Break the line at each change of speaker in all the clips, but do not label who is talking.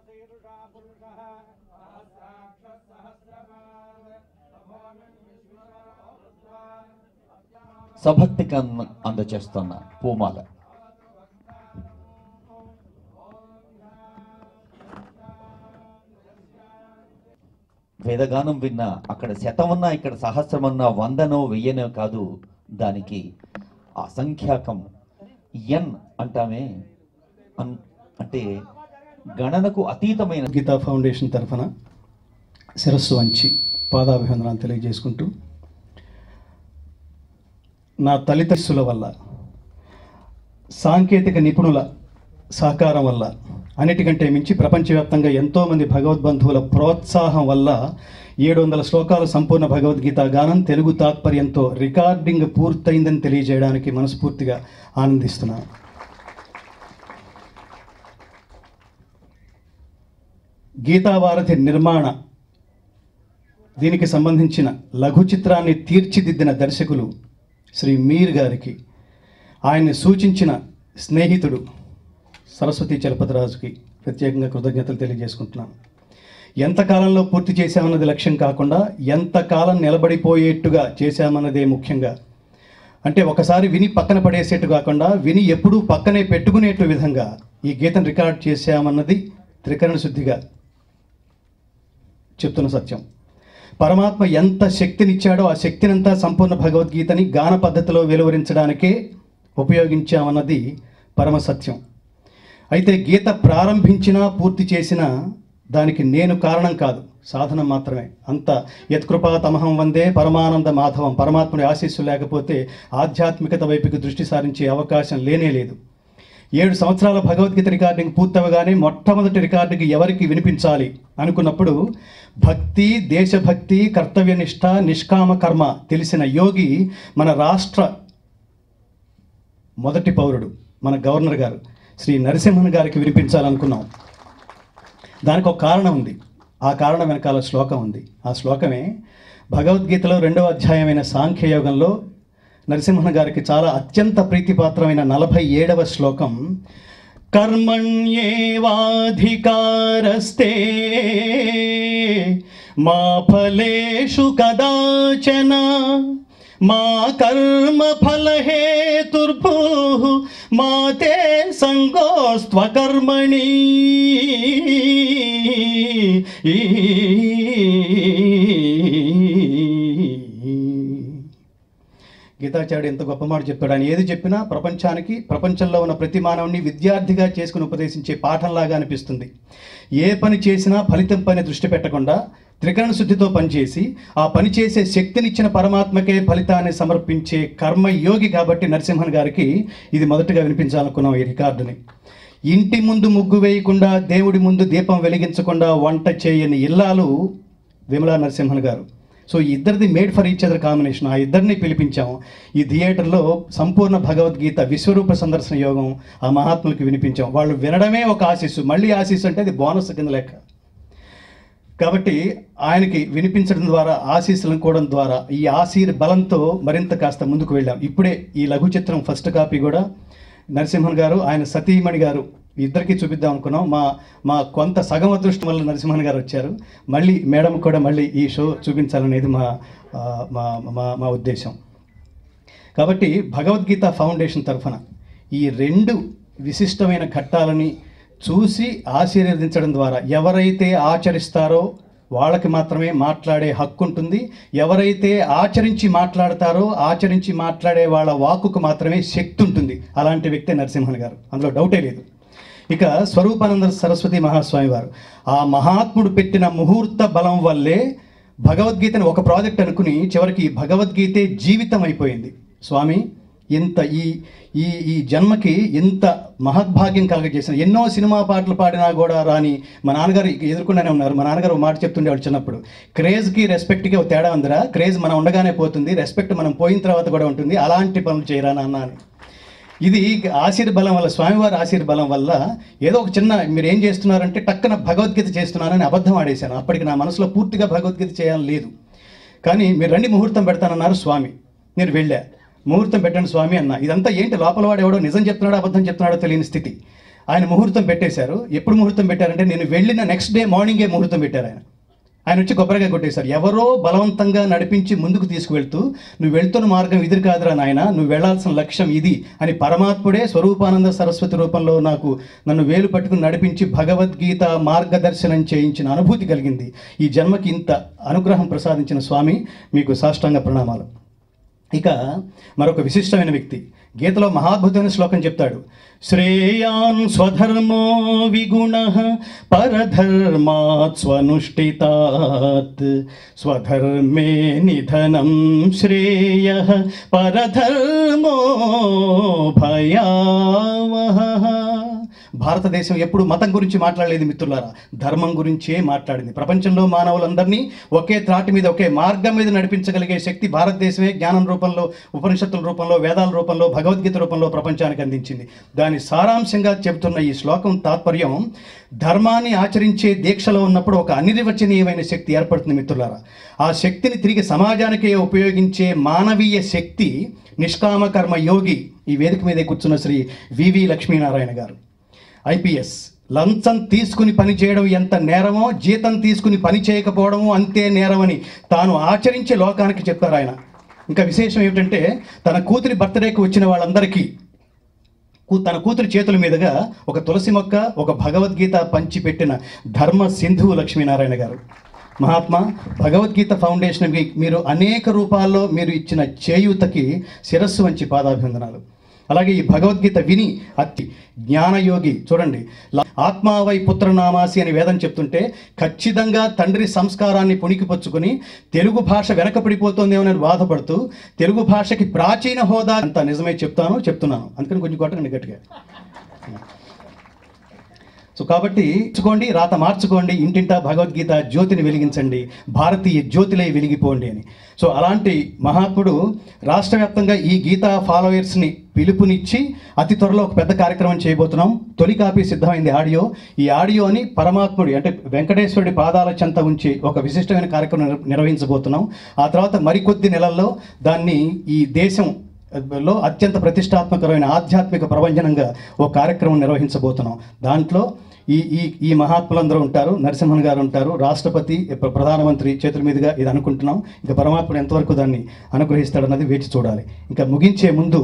సభక్తికి అంద అందచేస్తున్న పూమాల వేదగానం విన్నా అక్కడ శతమన్నా ఇక్కడ సహస్రమన్నా వందనో వెయ్యనో కాదు దానికి అసంఖ్యాకం ఎన్ అంటామే అన్- అంటే గణనకు అతీతమైన
గీతా ఫౌండేషన్ తరఫున శిరస్సు వంచి పాదాభివందనాలు తెలియజేసుకుంటూ నా తల్లిదండ్రుల వల్ల సాంకేతిక నిపుణుల సహకారం వల్ల అన్నిటికంటే మించి ప్రపంచవ్యాప్తంగా ఎంతోమంది భగవద్బంధువుల ప్రోత్సాహం వల్ల ఏడు వందల శ్లోకాల సంపూర్ణ భగవద్గీత గానం తెలుగు తాత్పర్యంతో రికార్డింగ్ పూర్తయిందని తెలియజేయడానికి మనస్ఫూర్తిగా ఆనందిస్తున్నాను గీతావారధి నిర్మాణ దీనికి సంబంధించిన లఘు చిత్రాన్ని తీర్చిదిద్దిన దర్శకులు శ్రీ మీర్ గారికి ఆయన్ని సూచించిన స్నేహితుడు సరస్వతి చలపతిరాజుకి ప్రత్యేకంగా కృతజ్ఞతలు తెలియజేసుకుంటున్నాను ఎంతకాలంలో పూర్తి చేశామన్నది లక్ష్యం కాకుండా ఎంతకాలం నిలబడిపోయేట్టుగా చేశామన్నదే ముఖ్యంగా అంటే ఒకసారి విని పక్కన పడేసేట్టు కాకుండా విని ఎప్పుడూ పక్కనే పెట్టుకునేట్టు విధంగా ఈ గీతను రికార్డ్ చేశామన్నది త్రికరణ శుద్ధిగా చెప్తున్న సత్యం పరమాత్మ ఎంత శక్తినిచ్చాడో ఆ శక్తినంతా సంపూర్ణ భగవద్గీతని గాన పద్ధతిలో వెలువరించడానికే ఉపయోగించామన్నది పరమ సత్యం అయితే గీత ప్రారంభించినా పూర్తి చేసినా దానికి నేను కారణం కాదు సాధనం మాత్రమే అంత యత్కృపా తమహం వందే పరమానంద మాధవం పరమాత్ముడి ఆశీస్సు లేకపోతే ఆధ్యాత్మికత వైపుకి దృష్టి సారించే అవకాశం లేనే లేదు ఏడు సంవత్సరాల భగవద్గీత రికార్డింగ్ పూర్తవగానే మొట్టమొదటి రికార్డుకి ఎవరికి వినిపించాలి అనుకున్నప్పుడు భక్తి దేశభక్తి కర్తవ్యనిష్ట నిష్కామ కర్మ తెలిసిన యోగి మన రాష్ట్ర మొదటి పౌరుడు మన గవర్నర్ గారు శ్రీ నరసింహన్ గారికి వినిపించాలనుకున్నాం దానికి ఒక కారణం ఉంది ఆ కారణం వెనకాల శ్లోకం ఉంది ఆ శ్లోకమే భగవద్గీతలో రెండవ అధ్యాయమైన సాంఖ్యయోగంలో నరసింహన్ గారికి చాలా అత్యంత ప్రీతిపాత్రమైన నలభై ఏడవ శ్లోకం కర్మణ్యేవాధికారస్తే మా ఫలేషు కదాచన మా కర్మ ఫలహేతుర్భూ మా తే సంగోస్త్వకర్మణి గీతాచార్యుడు ఎంత గొప్ప మాట చెప్పాడు ఆయన ఏది చెప్పినా ప్రపంచానికి ప్రపంచంలో ఉన్న ప్రతి మానవుని విద్యార్థిగా చేసుకుని ఉపదేశించే పాఠంలాగా అనిపిస్తుంది ఏ పని చేసినా ఫలితం పైన దృష్టి పెట్టకుండా త్రికరణ శుద్ధితో పనిచేసి ఆ పని చేసే శక్తినిచ్చిన పరమాత్మకే ఫలితాన్ని సమర్పించే కర్మయోగి కాబట్టి నరసింహన్ గారికి ఇది మొదటగా వినిపించాలనుకున్నాం ఈ రికార్డుని ఇంటి ముందు ముగ్గు వేయకుండా దేవుడి ముందు దీపం వెలిగించకుండా వంట చేయని ఇల్లాలు విమలా నరసింహన్ గారు సో ఈ ఇద్దరిది made for each other combination ఆ ఇద్దరిని పిలిపించాం ఈ థియేటర్లో సంపూర్ణ భగవద్గీత విశ్వరూప సందర్శన యోగం ఆ మహాత్ములకి వినిపించాం వాళ్ళు వినడమే ఒక ఆశీస్సు మళ్ళీ ఆశీస్సు అంటే అది బోనస్ కింద లెక్క కాబట్టి ఆయనకి వినిపించడం ద్వారా ఆశీస్సులను కోవడం ద్వారా ఈ ఆశీర్ బలంతో మరింత కాస్త ముందుకు వెళ్ళాం ఇప్పుడే ఈ లఘు చిత్రం ఫస్ట్ కాపీ కూడా నరసింహన్ గారు ఆయన సతీమణి గారు ఇద్దరికి చూపిద్దాం అనుకున్నాం మా మా కొంత సగం అదృష్టం వల్ల నరసింహన్ గారు వచ్చారు మళ్ళీ మేడం కూడా మళ్ళీ ఈ షో చూపించాలనేది మా ఆ, మా మా మా ఉద్దేశం కాబట్టి భగవద్గీత ఫౌండేషన్ తరఫున ఈ రెండు విశిష్టమైన ఘట్టాలని చూసి ఆశీర్వదించడం ద్వారా ఎవరైతే ఆచరిస్తారో వాళ్ళకి మాత్రమే మాట్లాడే హక్కు ఉంటుంది ఎవరైతే ఆచరించి మాట్లాడతారో ఆచరించి మాట్లాడే వాళ్ళ వాక్కుకు మాత్రమే శక్తి ఉంటుంది అలాంటి వ్యక్తే నరసింహన్ గారు అందులో డౌటే లేదు ఇక స్వరూపానంద సరస్వతి మహాస్వామి వారు ఆ మహాత్ముడు పెట్టిన ముహూర్త బలం వల్లే భగవద్గీతని ఒక ప్రాజెక్ట్ అనుకుని చివరికి ఈ భగవద్గీతే జీవితం అయిపోయింది స్వామి ఇంత ఈ ఈ ఈ జన్మకి ఇంత మహద్భాగ్యం కలగజేసిన ఎన్నో సినిమా పాటలు పాడినా కూడా రాని మా నాన్నగారు ఎదుర్కొనే ఉన్నారు మా నాన్నగారు ఒక మాట చెప్తుండేవాడు చిన్నప్పుడు క్రేజ్కి రెస్పెక్ట్కి ఒక తేడా ఉందిరా క్రేజ్ మనం ఉండగానే పోతుంది రెస్పెక్ట్ మనం పోయిన తర్వాత కూడా ఉంటుంది అలాంటి పనులు చేయరా నాన్న అని ఇది ఆశీర్బలం వల్ల స్వామివారి ఆశీర్బలం వల్ల ఏదో ఒక చిన్న మీరు ఏం చేస్తున్నారంటే టక్కన భగవద్గీత చేస్తున్నానని అబద్ధం ఆడేశాను అప్పటికి నా మనసులో పూర్తిగా భగవద్గీత చేయాలని లేదు కానీ మీరు రండి ముహూర్తం పెడతానన్నారు స్వామి నేను వెళ్ళా ముహూర్తం పెట్టండి స్వామి అన్న ఇదంతా ఏంటి లోపల వాడు ఎవడో నిజం చెప్తున్నాడో అబద్ధం చెప్తున్నాడో తెలియని స్థితి ఆయన ముహూర్తం పెట్టేశారు ఎప్పుడు ముహూర్తం పెట్టారంటే నేను వెళ్ళిన నెక్స్ట్ డే మార్నింగే ముహూర్తం పెట్టారు ఆయన ఆయన వచ్చి కొబ్బరిగా కొట్టేశారు ఎవరో బలవంతంగా నడిపించి ముందుకు తీసుకువెళ్తూ నువ్వు వెళ్తున్న మార్గం ఇది కాదురా నాయన నువ్వు వెళ్ళాల్సిన లక్ష్యం ఇది అని పరమాత్ముడే స్వరూపానంద సరస్వతి రూపంలో నాకు నన్ను వేలు పట్టుకుని నడిపించి భగవద్గీత మార్గదర్శనం చేయించిన అనుభూతి కలిగింది ఈ జన్మకి ఇంత అనుగ్రహం ప్రసాదించిన స్వామి మీకు సాష్టాంగ ప్రణామాలు ఇక మరొక విశిష్టమైన వ్యక్తి గీతలో మహాద్భుతమైన శ్లోకం చెప్తాడు శ్రేయాన్ స్వధర్మో విగుణ పరధర్మాత్ స్వనుష్ఠితాత్ స్వధర్మే నిధనం శ్రేయ పరధర్మో భయావహ భారతదేశం ఎప్పుడు మతం గురించి మాట్లాడలేదు మిత్రులారా ధర్మం గురించే మాట్లాడింది ప్రపంచంలో మానవులందరినీ ఒకే త్రాటి మీద ఒకే మార్గం మీద నడిపించగలిగే శక్తి భారతదేశమే జ్ఞానం రూపంలో ఉపనిషత్తుల రూపంలో వేదాల రూపంలో భగవద్గీత రూపంలో ప్రపంచానికి అందించింది దాని సారాంశంగా చెబుతున్న ఈ శ్లోకం తాత్పర్యం ధర్మాన్ని ఆచరించే దీక్షలో ఉన్నప్పుడు ఒక అనిర్వచనీయమైన శక్తి ఏర్పడుతుంది మిత్రులారా ఆ శక్తిని తిరిగి సమాజానికే ఉపయోగించే మానవీయ శక్తి నిష్కామ కర్మ యోగి ఈ వేదిక మీదే కూర్చున్న శ్రీ వివి లక్ష్మీనారాయణ గారు ఐపీఎస్ లంచం తీసుకుని పని చేయడం ఎంత నేరమో జీతం తీసుకుని పని చేయకపోవడము అంతే నేరమని తాను ఆచరించే లోకానికి చెప్తారు ఆయన ఇంకా విశేషం ఏమిటంటే తన కూతురి బర్త్డేకి వచ్చిన వాళ్ళందరికీ కూ- తన కూతురి చేతుల మీదుగా ఒక తులసి మొక్క ఒక భగవద్గీత పంచి పెట్టిన ధర్మ సింధువు లక్ష్మీనారాయణ గారు మహాత్మా భగవద్గీత ఫౌండేషన్ మీరు అనేక రూపాల్లో మీరు ఇచ్చిన చేయూతకి శిరస్సు వంచి పాదాభివందనాలు అలాగే ఈ భగవద్గీత విని అతి జ్ఞానయోగి చూడండి ల- ఆత్మావై పుత్రనామాసి అని వేదం చెప్తుంటే ఖచ్చితంగా తండ్రి సంస్కారాన్ని పుణికిపుచ్చుకుని తెలుగు భాష వెనకపడిపోతుందేమో బాధపడుతూ తెలుగు భాషకి ప్రాచీన హోదా అంత నిజమే చెప్తాను చెప్తున్నాను అందుకని కొంచెం కొట్టండి గట్టిగా సో కాబట్టి మార్చుకోండి రాత మార్చుకోండి ఇంటింటా భగవద్గీత జ్యోతిని వెలిగించండి భారతీయ జ్యోతిలే వెలిగిపోండి అని సో అలాంటి మహాత్ముడు రాష్ట్ర వ్యాప్తంగా ఈ గీతా ఫాలోయర్స్ని పిలుపునిచ్చి అతి త్వరలో ఒక పెద్ద కార్యక్రమం చేయబోతున్నాం తొలి కాపీ సిద్ధమైంది ఆడియో ఈ ఆడియోని పరమాత్ముడి అంటే వెంకటేశ్వరుడి పాదాల చెంత ఉంచి ఒక విశిష్టమైన కార్యక్రమం నిర్- నిర్వహించబోతున్నాం ఆ తర్వాత మరికొద్ది నెలల్లో దాన్ని ఈ దేశం లో అత్యంత ప్రతిష్టాత్మకమైన ఆధ్యాత్మిక ప్రభంజనంగా ఓ కార్యక్రమం నిర్వహించబోతున్నాం దాంట్లో ఈ ఈ ఈ మహాత్ములందరూ ఉంటారు నరసింహన్ గారు ఉంటారు రాష్ట్రపతి ప్ర- ప్రధానమంత్రి చేతుల మీదుగా ఇది అనుకుంటున్నాం ఇంకా పరమాత్ముడు ఎంతవరకు దాన్ని అనుగ్రహిస్తాడన్నది వేచి చూడాలి ఇంకా ముగించే ముందు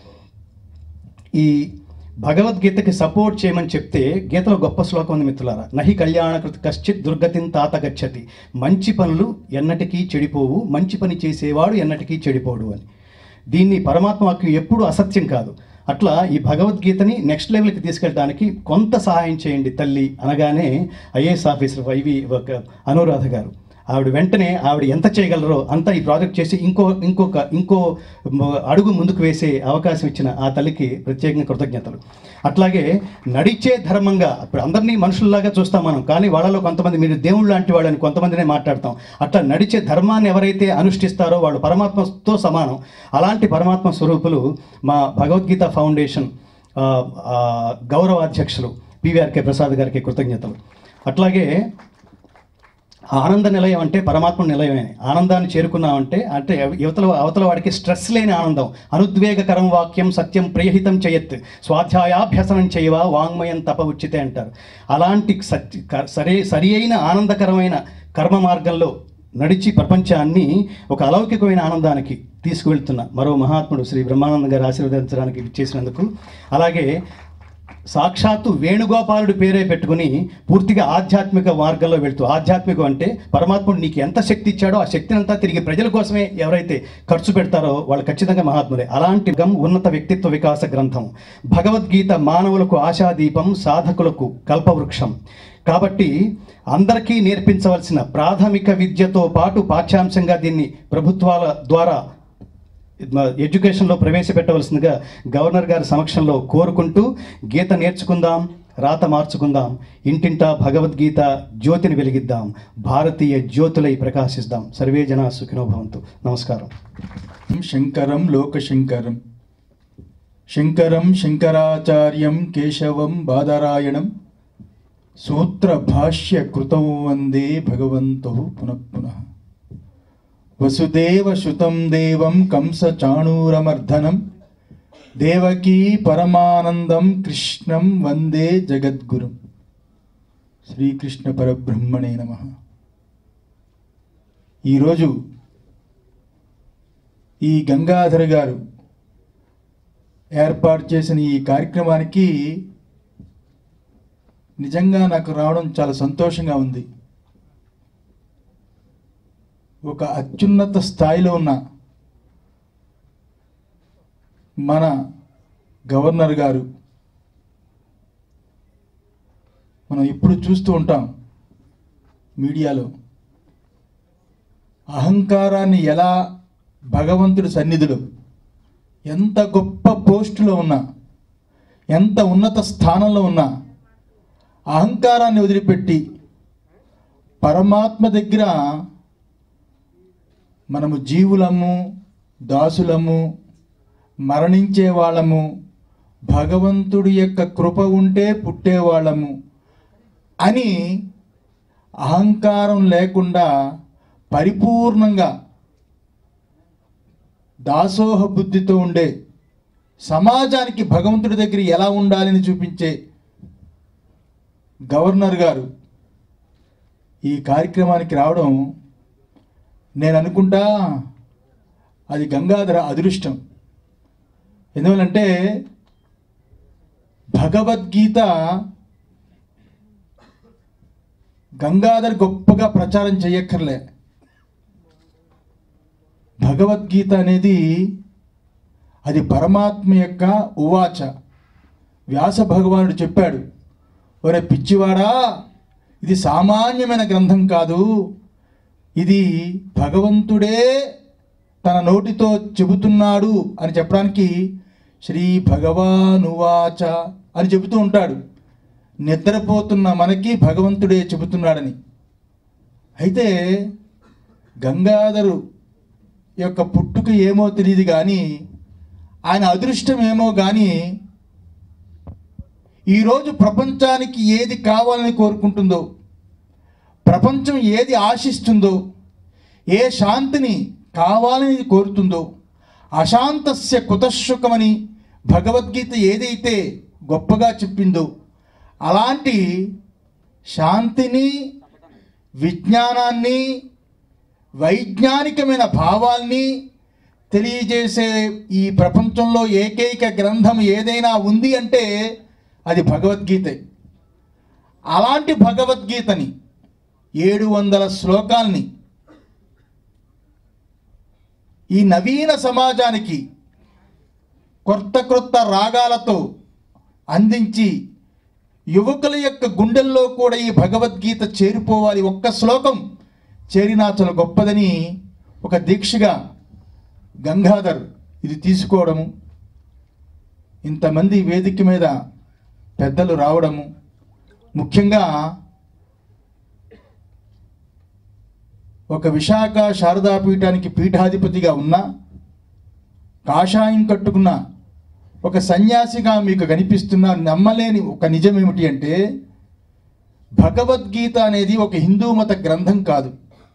ఈ భగవద్గీతకి సపోర్ట్ చేయమని చెప్తే గీతలో గొప్ప శ్లోకం ఉంది మిత్రులారా నహి కళ్యాణకృత కశ్చిత్ దుర్గతిని తాత గచ్చతి మంచి పనులు ఎన్నటికీ చెడిపోవు మంచి పని చేసేవాడు ఎన్నటికీ చెడిపోడు అని దీన్ని పరమాత్మ వాక్యం ఎప్పుడు అసత్యం కాదు అట్లా ఈ భగవద్గీతని నెక్స్ట్ లెవెల్కి తీసుకెళ్ళడానికి కొంత సహాయం చేయండి తల్లి అనగానే ఐఏఎస్ ఆఫీసర్ వైవి ఒక అనురాధ గారు ఆవిడ వెంటనే ఆవిడ ఎంత చేయగలరో అంత ఈ ప్రాజెక్ట్ చేసి ఇంకో ఇంకొక ఇంకో మ- అడుగు ముందుకు వేసే అవకాశం ఇచ్చిన ఆ తల్లికి ప్రత్యేకంగా కృతజ్ఞతలు అట్లాగే నడిచే ధర్మంగా ఇప్పుడు అందరినీ మనుషుల్లాగా చూస్తాం మనం కానీ వాళ్ళలో కొంతమంది మీరు దేవుళ్ళు లాంటి వాళ్ళని కొంతమందినే మాట్లాడతాం అట్లా నడిచే ధర్మాన్ని ఎవరైతే అనుష్ఠిస్తారో వాళ్ళు పరమాత్మతో సమానం అలాంటి పరమాత్మ స్వరూపులు మా భగవద్గీత ఫౌండేషన్ ఆ, ఆ, గౌరవ అధ్యక్షులు పివిఆర్కే ప్రసాద్ గారికి కృతజ్ఞతలు అట్లాగే ఆనంద నిలయం అంటే పరమాత్మ నిలయమే ఆనందాన్ని చేరుకున్నామంటే అంటే యువతల అవతల వాడికి స్ట్రెస్ లేని ఆనందం అనుద్వేగకరం వాక్యం సత్యం ప్రియహితం చేయత్ స్వాధ్యాయాభ్యసనం చేయవా వాంగ్మయం తప ఉచితే అంటారు అలాంటి సత్య క- సరే సరి అయిన ఆనందకరమైన కర్మ మార్గంలో నడిచి ప్రపంచాన్ని ఒక అలౌకికమైన ఆనందానికి తీసుకువెళ్తున్న మరో మహాత్ముడు శ్రీ బ్రహ్మానంద గారు ఆశీర్వదించడానికి చేసినందుకు అలాగే సాక్షాత్తు వేణుగోపాలుడి పేరే పెట్టుకుని పూర్తిగా ఆధ్యాత్మిక మార్గంలో వెళ్తూ ఆధ్యాత్మికం అంటే పరమాత్ముడు నీకు ఎంత శక్తి ఇచ్చాడో ఆ శక్తిని అంతా తిరిగి ప్రజల కోసమే ఎవరైతే ఖర్చు పెడతారో వాళ్ళు ఖచ్చితంగా మహాత్ములే అలాంటి గం ఉన్నత వ్యక్తిత్వ వికాస గ్రంథం భగవద్గీత మానవులకు ఆశాదీపం సాధకులకు కల్పవృక్షం కాబట్టి అందరికీ నేర్పించవలసిన ప్రాథమిక విద్యతో పాటు పాఠ్యాంశంగా దీన్ని ప్రభుత్వాల ద్వారా మ- ఎడ్యుకేషన్లో ప్రవేశపెట్టవలసిందిగా గవర్నర్ గారి సమక్షంలో కోరుకుంటూ గీత నేర్చుకుందాం రాత మార్చుకుందాం ఇంటింటా భగవద్గీత జ్యోతిని వెలిగిద్దాం భారతీయ జ్యోతులై ప్రకాశిద్దాం సర్వే జన సుఖినో భవంతు నమస్కారం
శంకరం లోకశంకరం శంకరం శంకరాచార్యం కేశవం బాదరాయణం సూత్రభాష్యకృతం వందే భగవంతో పునః పునః వసుదేవ సుతం దేవం కంస చాణూరమర్ధనం దేవకీ పరమానందం కృష్ణం వందే జగద్గురు శ్రీకృష్ణ పరబ్రహ్మణే నమ ఈరోజు ఈ గంగాధర్ గారు ఏర్పాటు చేసిన ఈ కార్యక్రమానికి నిజంగా నాకు రావడం చాలా సంతోషంగా ఉంది ఒక అత్యున్నత స్థాయిలో ఉన్న మన గవర్నర్ గారు మనం ఇప్పుడు చూస్తూ ఉంటాం మీడియాలో అహంకారాన్ని ఎలా భగవంతుడి సన్నిధిలో ఎంత గొప్ప పోస్టులో ఉన్నా ఎంత ఉన్నత స్థానంలో ఉన్నా అహంకారాన్ని వదిలిపెట్టి పరమాత్మ దగ్గర మనము జీవులము దాసులము మరణించే వాళ్ళము భగవంతుడి యొక్క కృప ఉంటే పుట్టేవాళ్ళము అని అహంకారం లేకుండా పరిపూర్ణంగా దాసోహ బుద్ధితో ఉండే సమాజానికి భగవంతుడి దగ్గర ఎలా ఉండాలని చూపించే గవర్నర్ గారు ఈ కార్యక్రమానికి రావడం నేను అనుకుంటా అది గంగాధర అదృష్టం ఎందువల్లంటే భగవద్గీత గంగాధర్ గొప్పగా ప్రచారం చేయక్కర్లే భగవద్గీత అనేది అది పరమాత్మ యొక్క ఉవాచ వ్యాస భగవానుడు చెప్పాడు ఒరే పిచ్చివాడా ఇది సామాన్యమైన గ్రంథం కాదు ఇది భగవంతుడే తన నోటితో చెబుతున్నాడు అని చెప్పడానికి శ్రీ భగవానువాచ అని చెబుతూ ఉంటాడు నిద్రపోతున్న మనకి భగవంతుడే చెబుతున్నాడని అయితే గంగాధరు యొక్క పుట్టుక ఏమో తెలియదు కానీ ఆయన అదృష్టం ఏమో కానీ ఈరోజు ప్రపంచానికి ఏది కావాలని కోరుకుంటుందో ప్రపంచం ఏది ఆశిస్తుందో ఏ శాంతిని కావాలని కోరుతుందో అశాంతస్య కుతశుకమని భగవద్గీత ఏదైతే గొప్పగా చెప్పిందో అలాంటి శాంతిని విజ్ఞానాన్ని వైజ్ఞానికమైన భావాల్ని తెలియజేసే ఈ ప్రపంచంలో ఏకైక గ్రంథం ఏదైనా ఉంది అంటే అది భగవద్గీతే అలాంటి భగవద్గీతని ఏడు వందల శ్లోకాల్ని ఈ నవీన సమాజానికి కొత్త కొత్త రాగాలతో అందించి యువకుల యొక్క గుండెల్లో కూడా ఈ భగవద్గీత చేరిపోవాలి ఒక్క శ్లోకం చేరినా చాలా గొప్పదని ఒక దీక్షగా గంగాధర్ ఇది తీసుకోవడము ఇంతమంది వేదిక మీద పెద్దలు రావడము ముఖ్యంగా ఒక విశాఖ శారదాపీఠానికి పీఠాధిపతిగా ఉన్న కాషాయం కట్టుకున్న ఒక సన్యాసిగా మీకు కనిపిస్తున్న నమ్మలేని ఒక నిజం ఏమిటి అంటే భగవద్గీత అనేది ఒక హిందూ మత గ్రంథం కాదు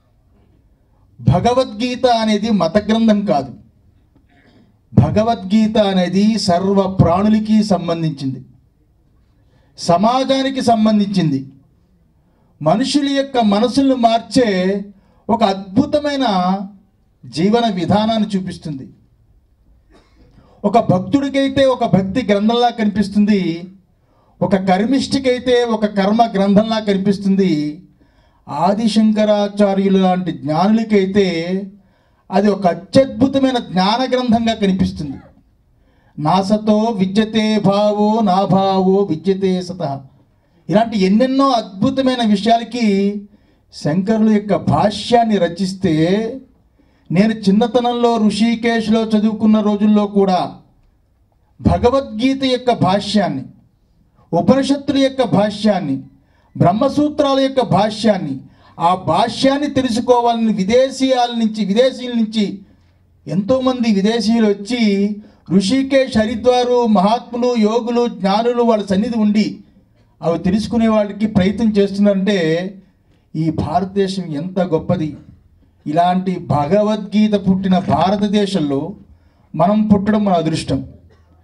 భగవద్గీత అనేది మత గ్రంథం కాదు భగవద్గీత అనేది సర్వ ప్రాణులకి సంబంధించింది సమాజానికి సంబంధించింది మనుషుల యొక్క మనసులను మార్చే ఒక అద్భుతమైన జీవన విధానాన్ని చూపిస్తుంది ఒక భక్తుడికైతే ఒక భక్తి గ్రంథంలా కనిపిస్తుంది ఒక కర్మిష్టికైతే ఒక కర్మ గ్రంథంలా కనిపిస్తుంది ఆదిశంకరాచార్యులు లాంటి జ్ఞానులకైతే అది ఒక అత్యద్భుతమైన జ్ఞాన గ్రంథంగా కనిపిస్తుంది నాసతో విద్యతే భావో నా భావో విద్యతే సత ఇలాంటి ఎన్నెన్నో అద్భుతమైన విషయాలకి శంకరుల యొక్క భాష్యాన్ని రచిస్తే నేను చిన్నతనంలో ఋషికేశ్లో చదువుకున్న రోజుల్లో కూడా భగవద్గీత యొక్క భాష్యాన్ని ఉపనిషత్తుల యొక్క భాష్యాన్ని బ్రహ్మసూత్రాల యొక్క భాష్యాన్ని ఆ భాష్యాన్ని తెలుసుకోవాలని విదేశీయాల నుంచి విదేశీయుల నుంచి ఎంతోమంది విదేశీయులు వచ్చి ఋషికేశ్ హరిద్వారు మహాత్ములు యోగులు జ్ఞానులు వాళ్ళ సన్నిధి ఉండి అవి తెలుసుకునే వాళ్ళకి ప్రయత్నం చేస్తున్నారంటే ఈ భారతదేశం ఎంత గొప్పది ఇలాంటి భగవద్గీత పుట్టిన భారతదేశంలో మనం పుట్టడం మన అదృష్టం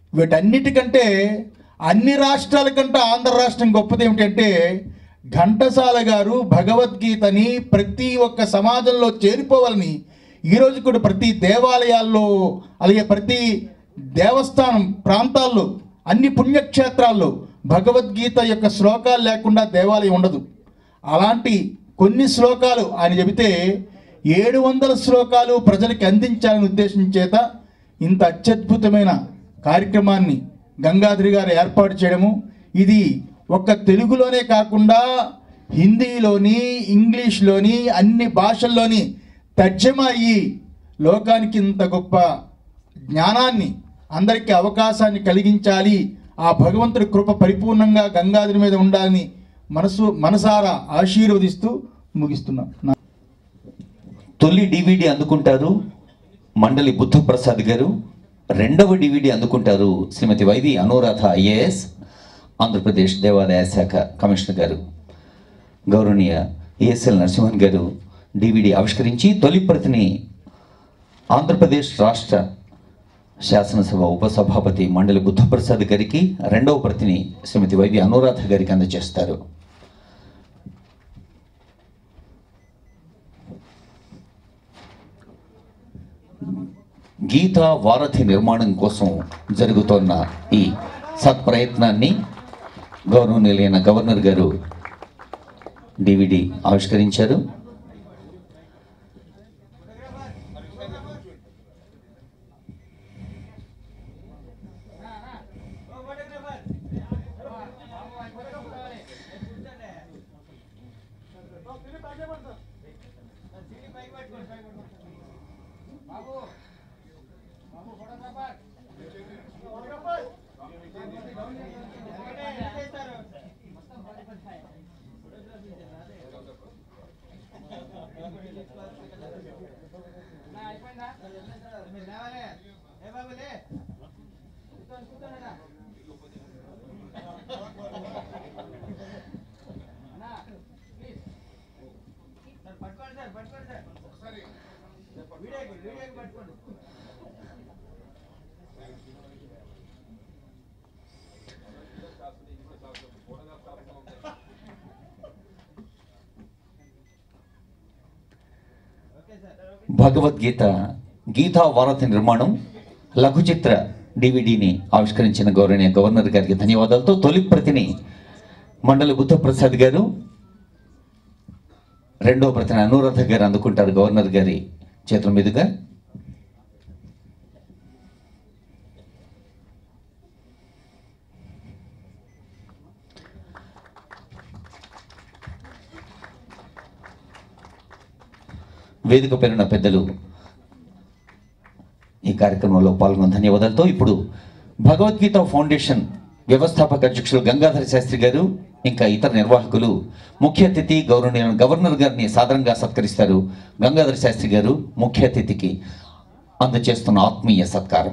వీటన్నిటికంటే అన్ని రాష్ట్రాల కంటే ఆంధ్ర రాష్ట్రం గొప్పది ఏమిటంటే ఘంటసాల గారు భగవద్గీతని ప్రతి ఒక్క సమాజంలో చేరిపోవాలని ఈరోజు కూడా ప్రతి దేవాలయాల్లో అలాగే ప్రతి దేవస్థానం ప్రాంతాల్లో అన్ని పుణ్యక్షేత్రాల్లో భగవద్గీత యొక్క శ్లోకాలు లేకుండా దేవాలయం ఉండదు అలాంటి కొన్ని శ్లోకాలు ఆయన చెబితే ఏడు వందల శ్లోకాలు ప్రజలకు అందించాలనే ఉద్దేశం చేత ఇంత అత్యద్భుతమైన కార్యక్రమాన్ని గంగాధరి గారు ఏర్పాటు చేయడము ఇది ఒక్క తెలుగులోనే కాకుండా హిందీలోని ఇంగ్లీష్లోని అన్ని భాషల్లోని తర్జమా అయ్యి లోకానికి ఇంత గొప్ప జ్ఞానాన్ని అందరికీ అవకాశాన్ని కలిగించాలి ఆ భగవంతుడి కృప పరిపూర్ణంగా గంగాధరి మీద ఉండాలని మనసు మనసారా ఆశీర్వదిస్తూ ముగిస్తున్నాం నా-
తొలి డివిడి అందుకుంటారు మండలి బుద్ధప్రసాద్ గారు రెండవ డివిడి అందుకుంటారు శ్రీమతి వైవి అనురాధ ఐఏఎస్ ఆంధ్రప్రదేశ్ దేవాదాయ శాఖ కమిషనర్ గారు గౌరవనీయ ఏఎస్ఎల్ నరసింహన్ గారు డివిడి ఆవిష్కరించి తొలి ప్రతిని ఆంధ్రప్రదేశ్ రాష్ట్ర శాసనసభ ఉపసభాపతి మండలి బుద్ధప్రసాద్ గారికి రెండవ ప్రతిని శ్రీమతి వైవి అనురాధ గారికి అందజేస్తారు గీతా వారధి నిర్మాణం కోసం జరుగుతోన్న ఈ సత్ప్రయత్నాన్ని గౌరవనీయులైన గవర్నర్ గారు డివిడి ఆవిష్కరించారు భగవద్గీత గీతా వారధి నిర్మాణం లఘు చిత్ర డివిడిని ఆవిష్కరించిన గౌరవనీయ గవర్నర్ గారికి ధన్యవాదాలతో తొలి ప్రతిని మండలి బుద్ధప్రసాద్ గారు రెండో ప్రతిని అనురాధ గారు అందుకుంటారు గవర్నర్ గారి చేతుల మీదుగా వేదిక పేరున్న పెద్దలు ఈ కార్యక్రమంలో పాల్గొన్న ధన్యవాదాలతో ఇప్పుడు భగవద్గీత ఫౌండేషన్ వ్యవస్థాపక అధ్యక్షులు గంగాధర శాస్త్రి గారు ఇంకా ఇతర నిర్వాహకులు ముఖ్య అతిథి గౌరవనీయులు గవర్నర్ గారిని సాదరంగా సత్కరిస్తారు గంగాధర శాస్త్రి గారు ముఖ్య అతిథికి అందజేస్తున్న ఆత్మీయ సత్కారం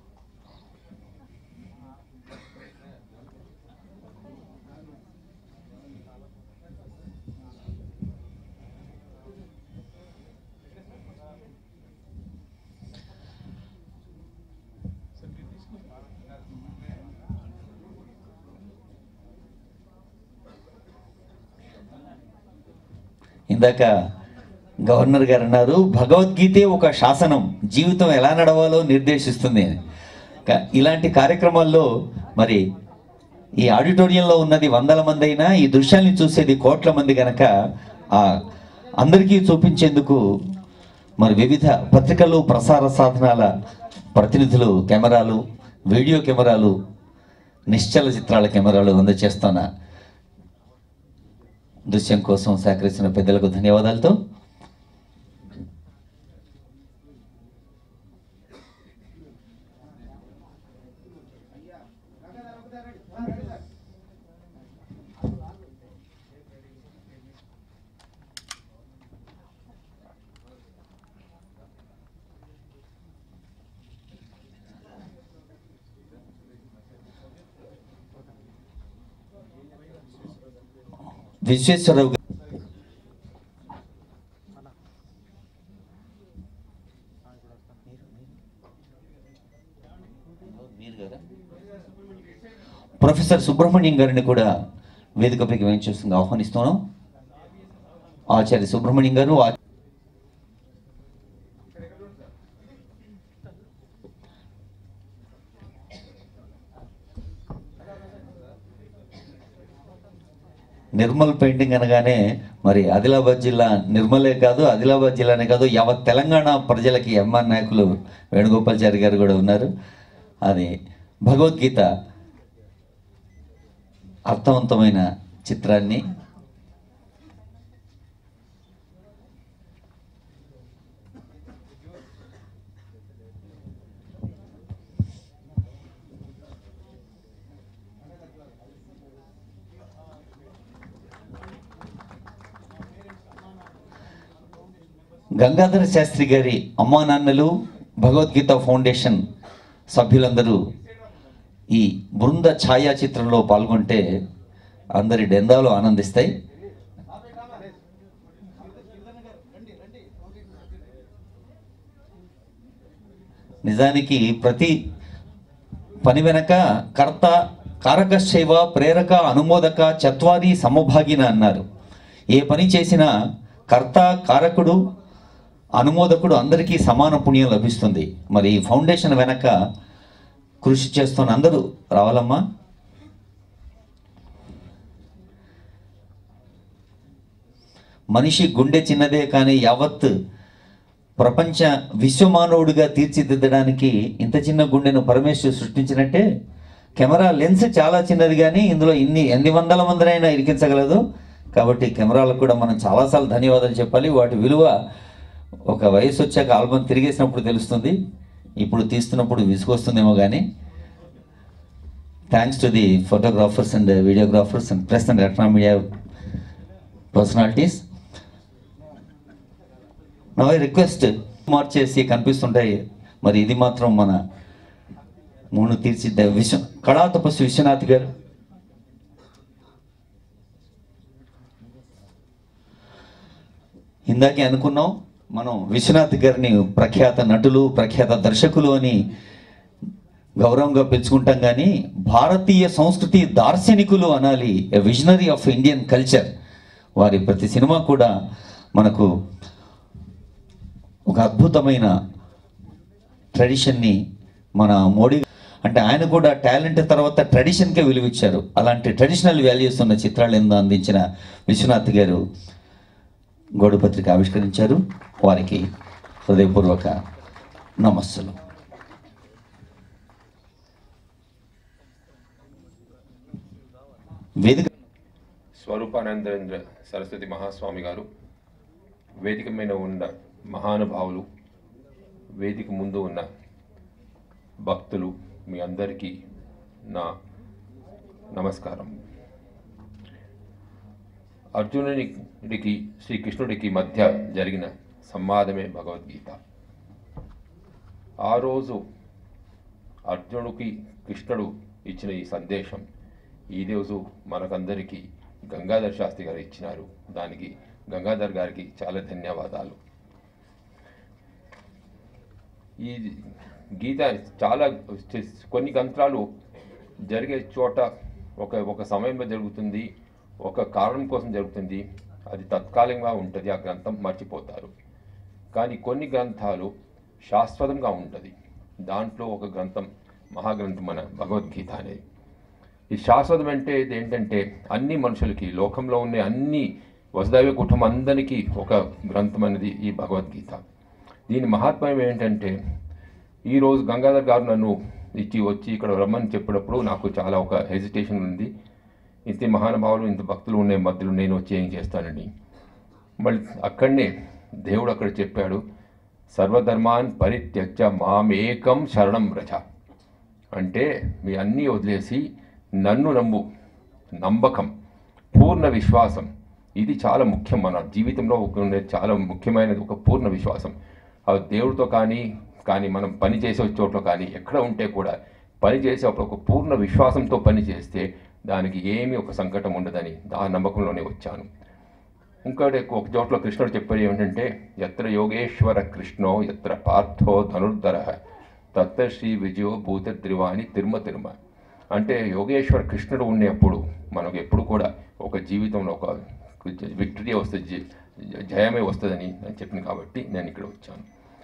ఇందాక గవర్నర్ గారు అన్నారు భగవద్గీతే ఒక శాసనం జీవితం ఎలా నడవాలో నిర్దేశిస్తుంది అని క- ఇలాంటి కార్యక్రమాల్లో మరి ఈ ఆడిటోరియంలో ఉన్నది వందల మంది అయినా ఈ దృశ్యాన్ని చూసేది కోట్ల మంది గనక ఆ అందరికీ చూపించేందుకు మరి వివిధ పత్రికలు ప్రసార సాధనాల ప్రతినిధులు కెమెరాలు వీడియో కెమెరాలు నిశ్చల చిత్రాల కెమెరాలు అందజేస్తున్న దృశ్యం కోసం సహకరించిన పెద్దలకు ధన్యవాదాలతో విశ్వేశ్వరరావు గారు ప్రొఫెసర్ సుబ్రహ్మణ్యం గారిని కూడా వేదికపైకి వేయించేస్తుంది ఆహ్వానిస్తున్నాం ఆచార్య సుబ్రహ్మణ్యం గారు ఆ- నిర్మల్ పెయింటింగ్ అనగానే మరి ఆదిలాబాద్ జిల్లా నిర్మలే కాదు ఆదిలాబాద్ జిల్లానే కాదు యావత్ తెలంగాణ ప్రజలకి ఎంఆర్ నాయకులు వేణుగోపాల్చారి గారు కూడా ఉన్నారు అది భగవద్గీత అర్థవంతమైన చిత్రాన్ని గంగాధర శాస్త్రి గారి అమ్మా నాన్నలు భగవద్గీత ఫౌండేషన్ సభ్యులందరూ ఈ బృంద ఛాయాచిత్రంలో పాల్గొంటే అందరి డెందాలు ఆనందిస్తాయి నిజానికి ప్రతి పని వెనక కర్త కారకశైవ ప్రేరక అనుమోదక చత్వారి సమభాగిన అన్నారు ఏ పని చేసినా కర్త కారకుడు అనుమోదకుడు అందరికీ సమాన పుణ్యం లభిస్తుంది మరి ఈ ఫౌండేషన్ వెనక కృషి చేస్తున్న అందరూ రావాలమ్మా మనిషి గుండె చిన్నదే కానీ యావత్ ప్రపంచ విశ్వమానవుడిగా తీర్చిదిద్దడానికి ఇంత చిన్న గుండెను పరమేశ్వరు సృష్టించినట్టే కెమెరా లెన్స్ చాలా చిన్నది కానీ ఇందులో ఇన్ని ఎన్ని వందల మందినైనా ఇరికించగలదు కాబట్టి కెమెరాలకు కూడా మనం చాలాసార్లు ధన్యవాదాలు చెప్పాలి వాటి విలువ ఒక వయసు వచ్చాక ఆల్బమ్ తిరిగేసినప్పుడు తెలుస్తుంది ఇప్పుడు తీస్తున్నప్పుడు విసుగొస్తుందేమో కానీ thanks to the photographers and videographers and press and electronic media personalities now request మార్చేసి కనిపిస్తుంటాయి మరి ఇది మాత్రం మన మూడు తీర్చిద్ద విశ్వ కళా తపస్సు విశ్వనాథ్ గారు ఇందాకే అనుకున్నాం మనం విశ్వనాథ్ గారిని ప్రఖ్యాత నటులు ప్రఖ్యాత దర్శకులు అని గౌరవంగా పిలుచుకుంటాం కానీ భారతీయ సంస్కృతి దార్శనికులు అనాలి a visionary of Indian culture వారి ప్రతి సినిమా కూడా మనకు ఒక అద్భుతమైన ట్రెడిషన్ని మన మోడీ అంటే ఆయన కూడా టాలెంట్ తర్వాత ట్రెడిషన్కే విలువిచ్చారు అలాంటి ట్రెడిషనల్ వాల్యూస్ ఉన్న చిత్రాలు ఎంతో అందించిన విశ్వనాథ్ గారు గోడపత్రిక ఆవిష్కరించారు వారికి హృదయపూర్వక నమస్సులు వేదిక
స్వరూపానందేంద్ర సరస్వతి మహాస్వామి గారు వేదిక మీద ఉన్న మహానుభావులు వేదిక ముందు ఉన్న భక్తులు మీ అందరికీ నా నమస్కారం అర్జునునికి శ్రీకృష్ణుడికి మధ్య జరిగిన సంవాదమే భగవద్గీత ఆ రోజు అర్జునుడికి కృష్ణుడు ఇచ్చిన ఈ సందేశం ఈ రోజు మనకందరికీ గంగాధర్ శాస్త్రి గారు ఇచ్చినారు దానికి గంగాధర్ గారికి చాలా ధన్యవాదాలు ఈ గీత చాలా కొన్ని గంత్రాలు జరిగే చోట ఒక ఒక సమయంలో జరుగుతుంది ఒక కారణం కోసం జరుగుతుంది అది తత్కాలికంగా ఉంటుంది ఆ గ్రంథం మర్చిపోతారు కానీ కొన్ని గ్రంథాలు శాశ్వతంగా ఉంటుంది దాంట్లో ఒక గ్రంథం మహాగ్రంథం మన భగవద్గీత అనేది ఈ శాశ్వతం అంటే ఇది ఏంటంటే అన్ని మనుషులకి లోకంలో ఉండే అన్ని వసుదైవ కుటుంబం అందరికీ ఒక గ్రంథం అనేది ఈ భగవద్గీత దీని మహాత్మ్యం ఏంటంటే ఈరోజు గంగాధర్ గారు నన్ను ఇచ్చి వచ్చి ఇక్కడ రమ్మని చెప్పినప్పుడు నాకు చాలా ఒక హెజిటేషన్ ఉంది ఇంత మహానుభావులు ఇంత భక్తులు ఉండే మధ్యలో నేను వచ్చి ఏం చేస్తానని మళ్ళీ అక్కడనే దేవుడు అక్కడ చెప్పాడు సర్వధర్మాన్ పరిత్యక్త మామేకం శరణం రచ అంటే మీ అన్నీ వదిలేసి నన్ను నమ్ము నమ్మకం పూర్ణ విశ్వాసం ఇది చాలా ముఖ్యం మన జీవితంలో ఒక ఉండే చాలా ముఖ్యమైనది ఒక పూర్ణ విశ్వాసం ఆ దేవుడితో కానీ కానీ మనం పని చేసే చోట్ల కానీ ఎక్కడ ఉంటే కూడా పని చేసేటప్పుడు ఒక పూర్ణ విశ్వాసంతో పని చేస్తే దానికి ఏమీ ఒక సంకటం ఉండదని ఆ నమ్మకంలోనే వచ్చాను ఇంకోటి ఒక చోట్ల కృష్ణుడు చెప్పేది ఏమిటంటే ఎత్ర యోగేశ్వర కృష్ణో ఎత్ర పార్థో ధనుర్ధర తత్త శ్రీ విజయో భూత త్రివాణి తిరుమ తిరుమ అంటే యోగేశ్వర్ కృష్ణుడు ఉండేప్పుడు మనకు ఎప్పుడు కూడా ఒక జీవితంలో ఒక విక్టరీ వస్తుంది జి- జయమే వస్తుందని నేను చెప్పిన కాబట్టి నేను ఇక్కడ వచ్చాను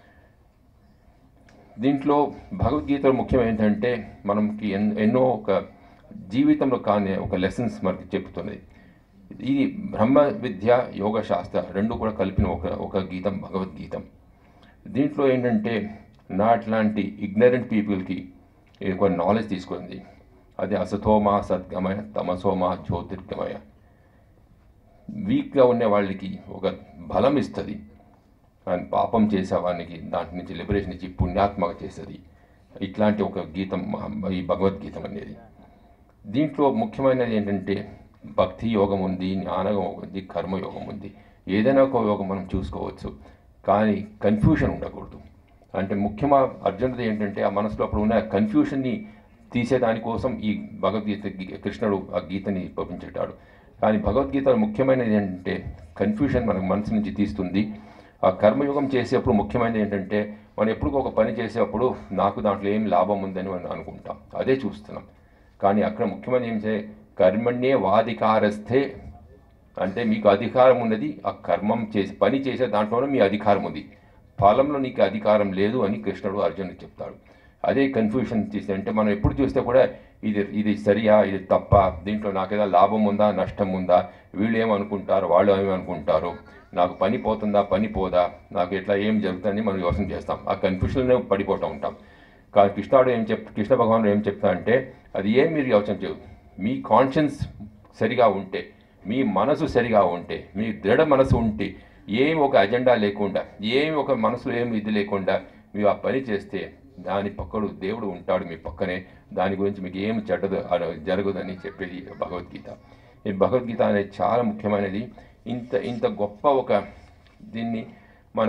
దీంట్లో భగవద్గీతలో ముఖ్యం ఏంటంటే మనకి ఎన్ ఎన్నో ఒక జీవితంలో కానీ ఒక లెసన్స్ మనకి చెప్తున్నది ఇది బ్రహ్మ విద్య యోగ శాస్త్ర రెండు కూడా కలిపిన ఒక ఒక గీతం భగవద్గీతం దీంట్లో ఏంటంటే నా అట్లాంటి ఇగ్నరెంట్ పీపుల్కి ఒక నాలెడ్జ్ తీసుకుంది అది అసతోమా సద్గమయ తమసోమా జ్యోతిర్గమయ వీక్గా ఉండే వాళ్ళకి ఒక బలం ఇస్తుంది అండ్ పాపం చేసే వానికి దాంట్ నుంచి లిబరేషన్ ఇచ్చి పుణ్యాత్మక చేస్తుంది ఇట్లాంటి ఒక గీతం మహా- ఈ భగవద్గీతం అనేది దీంట్లో ముఖ్యమైనది ఏంటంటే భక్తి యోగం ఉంది జ్ఞానయోగం ఉంది కర్మయోగం ఉంది ఏదైనా ఒక యోగం మనం చూసుకోవచ్చు కానీ కన్ఫ్యూషన్ ఉండకూడదు అంటే ముఖ్యమా అర్జునుడు ఏంటంటే ఆ మనసులో అప్పుడు ఉన్న కన్ఫ్యూషన్ని తీసేదానికోసం ఈ భగవద్గీత గీ- కృష్ణుడు ఆ గీతని పంపించేటాడు కానీ భగవద్గీతలో ముఖ్యమైనది ఏంటంటే కన్ఫ్యూషన్ మన మనసు నుంచి తీస్తుంది ఆ కర్మయోగం చేసేప్పుడు ముఖ్యమైనది ఏంటంటే మనం ఎప్పుడు ఒక పని చేసేటప్పుడు నాకు దాంట్లో ఏం లాభం ఉందని మనం అనుకుంటాం అదే చూస్తున్నాం కానీ అక్కడ ముఖ్యమైన ఏం చే కర్మణ్యే వాధికారస్థే అంటే మీకు అధికారం ఉన్నది ఆ కర్మం చేసి పని చేసే దాంట్లోనే మీ అధికారం ఉంది ఫలంలో నీకు అధికారం లేదు అని కృష్ణుడు అర్జునుడికి చెప్తాడు అదే కన్ఫ్యూషన్ తీసి అంటే మనం ఎప్పుడు చూస్తే కూడా ఇది ఇది సరియా ఇది తప్ప దీంట్లో నాకేదో లాభం ఉందా నష్టం ఉందా వీళ్ళు ఏమనుకుంటారు వాళ్ళు ఏమనుకుంటారు నాకు పని పోతుందా పని పోదా నాకు ఎట్లా ఏం జరుగుతుందని మనం యోచన చేస్తాం ఆ కన్ఫ్యూషన్లో పడిపోతూ ఉంటాం కానీ కృష్ణుడు ఏం చెప్ కృష్ణ భగవానుడు ఏం చెప్తా అంటే అది ఏం మీరు యోచన చేయదు మీ కాన్షియన్స్ సరిగా ఉంటే మీ మనసు సరిగా ఉంటే మీ దృఢ మనసు ఉంటే ఏం ఒక అజెండా లేకుండా ఏం ఒక మనసులో ఏం ఇది లేకుండా మీరు ఆ పని చేస్తే దాని పక్కడు దేవుడు ఉంటాడు మీ పక్కనే దాని గురించి మీకు ఏం చెడ్డదు అన- జరగదని చెప్పేది భగవద్గీత ఈ భగవద్గీత అనేది చాలా ముఖ్యమైనది ఇంత ఇంత గొప్ప ఒక దీన్ని మన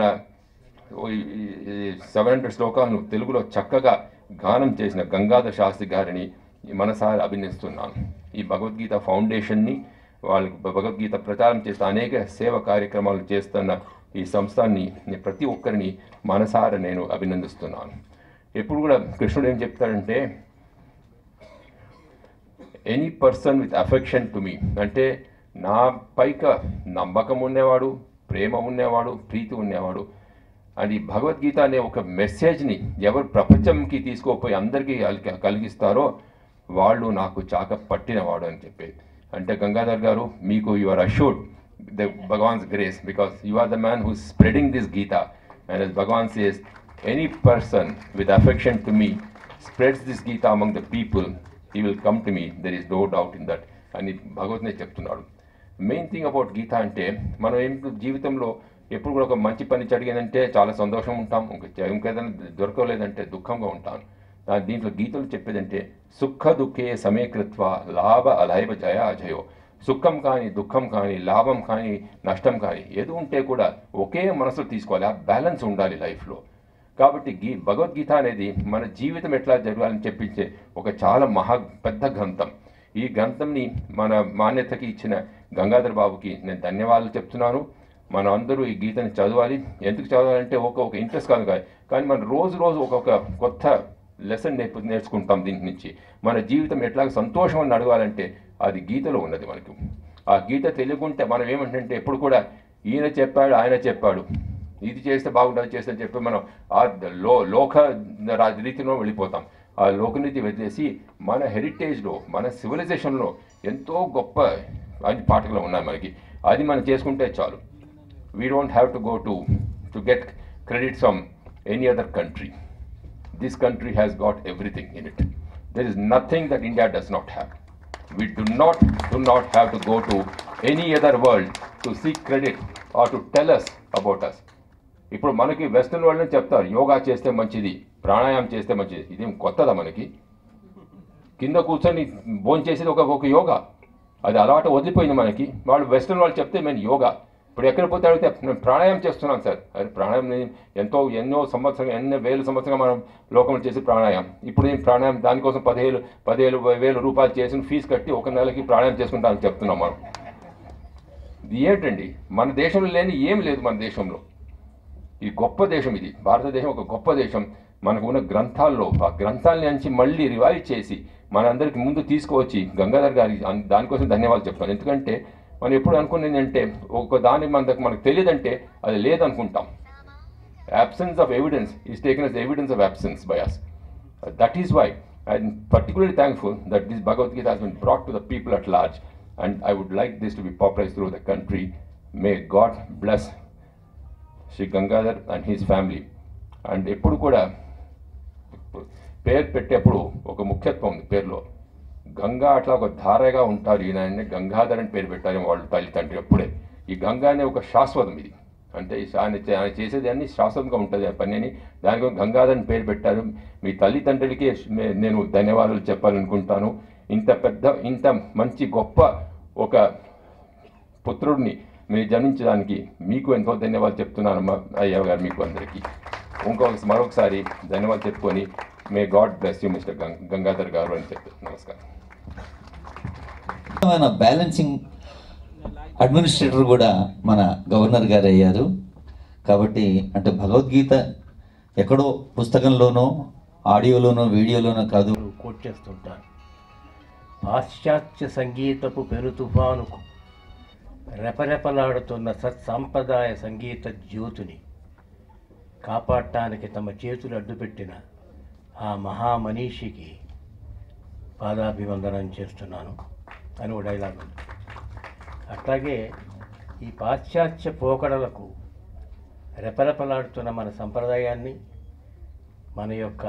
సెవెన్ హండ్రెడ్ శ్లోకాలను తెలుగులో చక్కగా గానం చేసిన గంగాధర శాస్త్రి గారిని మనసారి అభినందిస్తున్నాను ఈ భగవద్గీత ఫౌండేషన్ని వాళ్ళకి భగవద్గీత ప్రచారం చేస్తూ అనేక సేవ కార్యక్రమాలు చేస్తున్న ఈ సంస్థని నేను ప్రతి ఒక్కరిని మనసారా నేను అభినందిస్తున్నాను ఎప్పుడు కూడా కృష్ణుడు ఏం చెప్తాడంటే any person with affection to me అంటే నా పైక నమ్మకం ఉండేవాడు ప్రేమ ఉండేవాడు ప్రీతి ఉండేవాడు అది భగవద్గీత అనే ఒక మెసేజ్ని ఎవరు ప్రపంచంకి తీసుకోపోయి అందరికీ కలిగి- కలిగిస్తారో వాళ్ళు నాకు చాక పట్టినవాడు అని చెప్పేది అంటే గంగాధర్ గారు మీకు you are assured the Bhagwan's grace because you are the man who spreading this Gita and as Bhagwan says any person with affection to me spreads this Gita among the people he will come to me there is no doubt in that అని భగవద్నే చెప్తున్నాడు main thing about గీత అంటే మనం ఏం జీవితంలో ఎప్పుడు కూడా ఒక మంచి పని జరిగిందంటే చాలా సంతోషం ఉంటాం ఇంకా ఇంకేదైనా దొరకలేదంటే దుఃఖంగా ఉంటాం దాని దీంట్లో గీతలు చెప్పేదంటే సుఖ దుఃఖే సమీకృత్వ లాభ అలైవ జయ అజయో సుఖం కానీ దుఃఖం కానీ లాభం కానీ నష్టం కానీ ఏది ఉంటే కూడా ఒకే మనసులో తీసుకోవాలి ఆ బ్యాలెన్స్ ఉండాలి లైఫ్లో కాబట్టి గీ భగవద్గీత అనేది మన జీవితం ఎట్లా జరగాలని చెప్పించే ఒక చాలా మహా పెద్ద గ్రంథం ఈ గ్రంథంని మన మాన్యతకి ఇచ్చిన గంగాధర్ బాబుకి నేను ధన్యవాదాలు చెప్తున్నాను మనం అందరూ ఈ గీతని చదవాలి ఎందుకు చదవాలంటే ఒక ఒక ఇంట్రెస్ట్ కాదు కాదు కానీ మనం రోజు రోజు ఒక్కొక్క కొత్త లెసన్ నేర్పు నేర్చుకుంటాం దీని నుంచి మన జీవితం ఎట్లా సంతోషం అని అడగాలంటే అది గీతలో ఉన్నది మనకు ఆ గీత తెలియకుంటే మనం ఏమంటే ఎప్పుడు కూడా ఈయన చెప్పాడు ఆయన చెప్పాడు ఇది చేస్తే బాగుంటుంది చేస్తే అని చెప్పి మనం ఆ లో లోక రా- రీతిలో వెళ్ళిపోతాం ఆ లోకనీతి వదిలేసి మన హెరిటేజ్లో మన సివిలైజేషన్లో ఎంతో గొప్ప అన్ని పాఠకులు ఉన్నాయి మనకి అది మనం చేసుకుంటే చాలు we don't have to go to to get credit from any other country this country has got everything in it. There is nothing that India does not have. We do not do not have to go to any other world to seek credit or to tell us about us. ఇప్పుడు మనకి western world చెప్తారు యోగా చేస్తే మంచిది ప్రాణాయామం చేస్తే మంచిది ఇదేం కొత్తదా మనకి కింద కూర్చొని భోజనం చేసేది ఒక ఒక యోగా అది అలవాటు వదిలిపోయింది మనకి వాళ్ళు వెస్ట్రన్ వాళ్ళు చెప్తే మేము యోగా ఇప్పుడు ఎక్కడ పోతే అడిగితే నేను ప్రాణాయామం చేస్తున్నాను సార్ అరే ప్రాణాయామం నేను ఎంతో ఎన్నో సంవత్సరం ఎన్నో వేల సంవత్సరంగా మనం లోకంలో చేసి ప్రాణాయామం ఇప్పుడు నేను ప్రాణాయామం దానికోసం పదిహేను పదిహేను వేల రూపాయలు చేసిన ఫీజు కట్టి ఒక నెలకి ప్రాణాయామం చేసుకుంటామని చెప్తున్నాం మనం ఇది ఏంటండి మన దేశంలో లేని ఏం లేదు మన దేశంలో ఈ గొప్ప దేశం ఇది భారతదేశం ఒక గొప్ప దేశం మనకు ఉన్న గ్రంథాల్లో ఆ గ్రంథాలని అంచి మళ్ళీ రివైవ్ చేసి మనందరికి ముందు తీసుకువచ్చి గంగాధర్ గారి అన్- దానికోసం ధన్యవాదాలు చెప్తాను ఎందుకంటే మనం ఎప్పుడు అనుకునేది అంటే ఒక దాని మనకు మనకు తెలియదంటే అది లేదనుకుంటాం absence of evidence is taken as evidence of absence by us. Uh, that is why I'm particularly thankful that this Bhagavad Gita has been brought to the people at large, and I would like this to be popularized through the country. May God bless Sri Gangadhar and his family. And ఎప్పుడు కూడా పేరు పెట్టేప్పుడు ఒక ముఖ్యత్వం ఉంది పేరులో గంగా అట్లా ఒక ధారగా ఉంటారు ఈయన ఆయన్ని గంగాధర్ అని పేరు పెట్టారు వాళ్ళు తల్లి తండ్రి అప్పుడే ఈ గంగా అనే ఒక శాశ్వతం ఇది అంటే ఈ ఆయన చే- ఆయన చేసేది అన్ని శాశ్వతంగా ఉంటుంది ఆ పనిని దానికి గంగాధర్ అని పేరు పెట్టారు మీ తల్లిదండ్రులకి నే- నేను ధన్యవాదాలు చెప్పాలనుకుంటాను ఇంత పెద్ద ఇంత మంచి గొప్ప ఒక పుత్రుడిని మీరు జన్మించడానికి మీకు ఎంతో ధన్యవాదాలు చెప్తున్నాను అమ్మ అయ్య గారు మీకు అందరికీ ఇంకొక మరొకసారి ధన్యవాదాలు చెప్పుకొని may God bless you mister Gangadhar గారు అని చెప్పి నమస్కారం
మన బ్యాలెన్సింగ్ అడ్మినిస్ట్రేటర్ కూడా మన గవర్నర్ గారు అయ్యారు కాబట్టి అంటే భగవద్గీత ఎక్కడో పుస్తకంలోనో ఆడియోలోనో వీడియోలోనో కాదు
కోట్ చేస్తుంటారు పాశ్చాత్య సంగీతపు పెను తుఫానుకు రెపరెపలాడుతున్న సత్సాంప్రదాయ సంగీత జ్యోతిని కాపాడటానికి తమ చేతులు అడ్డుపెట్టిన ఆ మహామనీషికి పాదాభివందనం చేస్తున్నాను అని ఒక డైలాగ్ ఉంది అట్లాగే ఈ పాశ్చాత్య పోకడలకు రెపరెపలాడుతున్న మన సంప్రదాయాన్ని మన యొక్క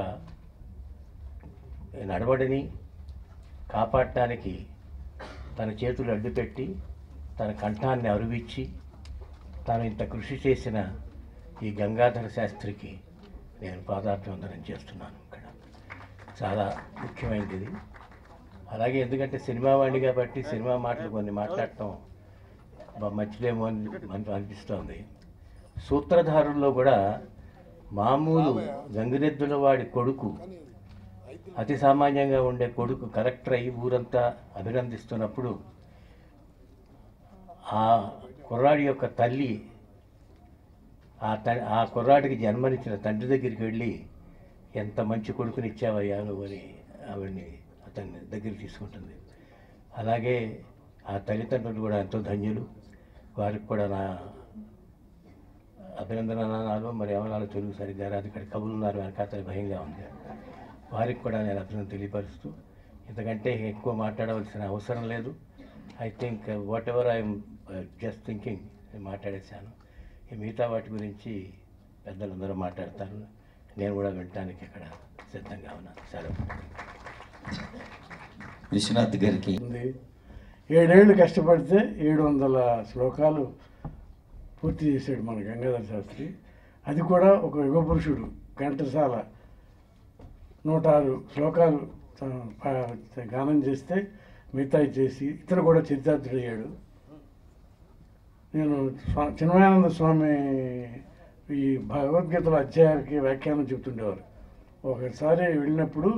నడవడిని కాపాడటానికి తన చేతులు అడ్డుపెట్టి తన కంఠాన్ని అరువిచ్చి తాను ఇంత కృషి చేసిన ఈ గంగాధర శాస్త్రికి నేను పాదాభివందనం చేస్తున్నాను ఇక్కడ చాలా ముఖ్యమైనది ఇది అలాగే ఎందుకంటే సినిమా వాడిని కాబట్టి సినిమా మాటలు కొన్ని మాట్లాడటం బ- మంచిదేమో అని మనకు అనిపిస్తోంది సూత్రధారుల్లో కూడా మామూలు గంగిరెద్దుల వాడి కొడుకు అతి సామాన్యంగా ఉండే కొడుకు కలెక్టర్ అయ్యి ఊరంతా అభినందిస్తున్నప్పుడు ఆ కుర్రాడి యొక్క తల్లి ఆ త ఆ కుర్రాడికి జన్మనిచ్చిన తండ్రి దగ్గరికి వెళ్ళి ఎంత మంచి కొడుకుని ఇచ్చావయ్యా నువ్వు అని ఆవిడ్ని అతన్ని దగ్గరికి తీసుకుంటుంది అలాగే ఆ తల్లిదండ్రులు కూడా ఎంతో ధన్యులు వారికి కూడా నా అభినందనాలు మరి ఏమనాలో తెలుగు సరిగ్గా రాదు ఇక్కడ కబులు ఉన్నారు వెనకాతల భయంగా ఉంది వారికి కూడా నేను అభినందన తెలియపరుస్తూ ఇంతకంటే ఎక్కువ మాట్లాడవలసిన అవసరం లేదు I think what ever I'm just thinking మాట్లాడేశాను ఈ మిగతా వాటి గురించి పెద్దలందరూ మాట్లాడతారు నేను కూడా వినటానికి ఇక్కడ సిద్ధంగా ఉన్నాను సెలవు
విశ్వనాథ్ గారికి
ఉంది ఏడేళ్ళు కష్టపడితే ఏడు వందల శ్లోకాలు పూర్తి చేశాడు మన గంగాధర శాస్త్రి అది కూడా ఒక యుగపురుషుడు ఘంటసాల నూట ఆరు శ్లోకాలు త- ప- గానం చేస్తే మిగతాయి చేసి ఇతను కూడా చరితార్థుడయ్యాడు నేను స్వా చిన్మయానంద స్వామి ఈ భగవద్గీతల అధ్యాయాలకి వ్యాఖ్యానం చెప్తుండేవారు ఒకసారి వెళ్ళినప్పుడు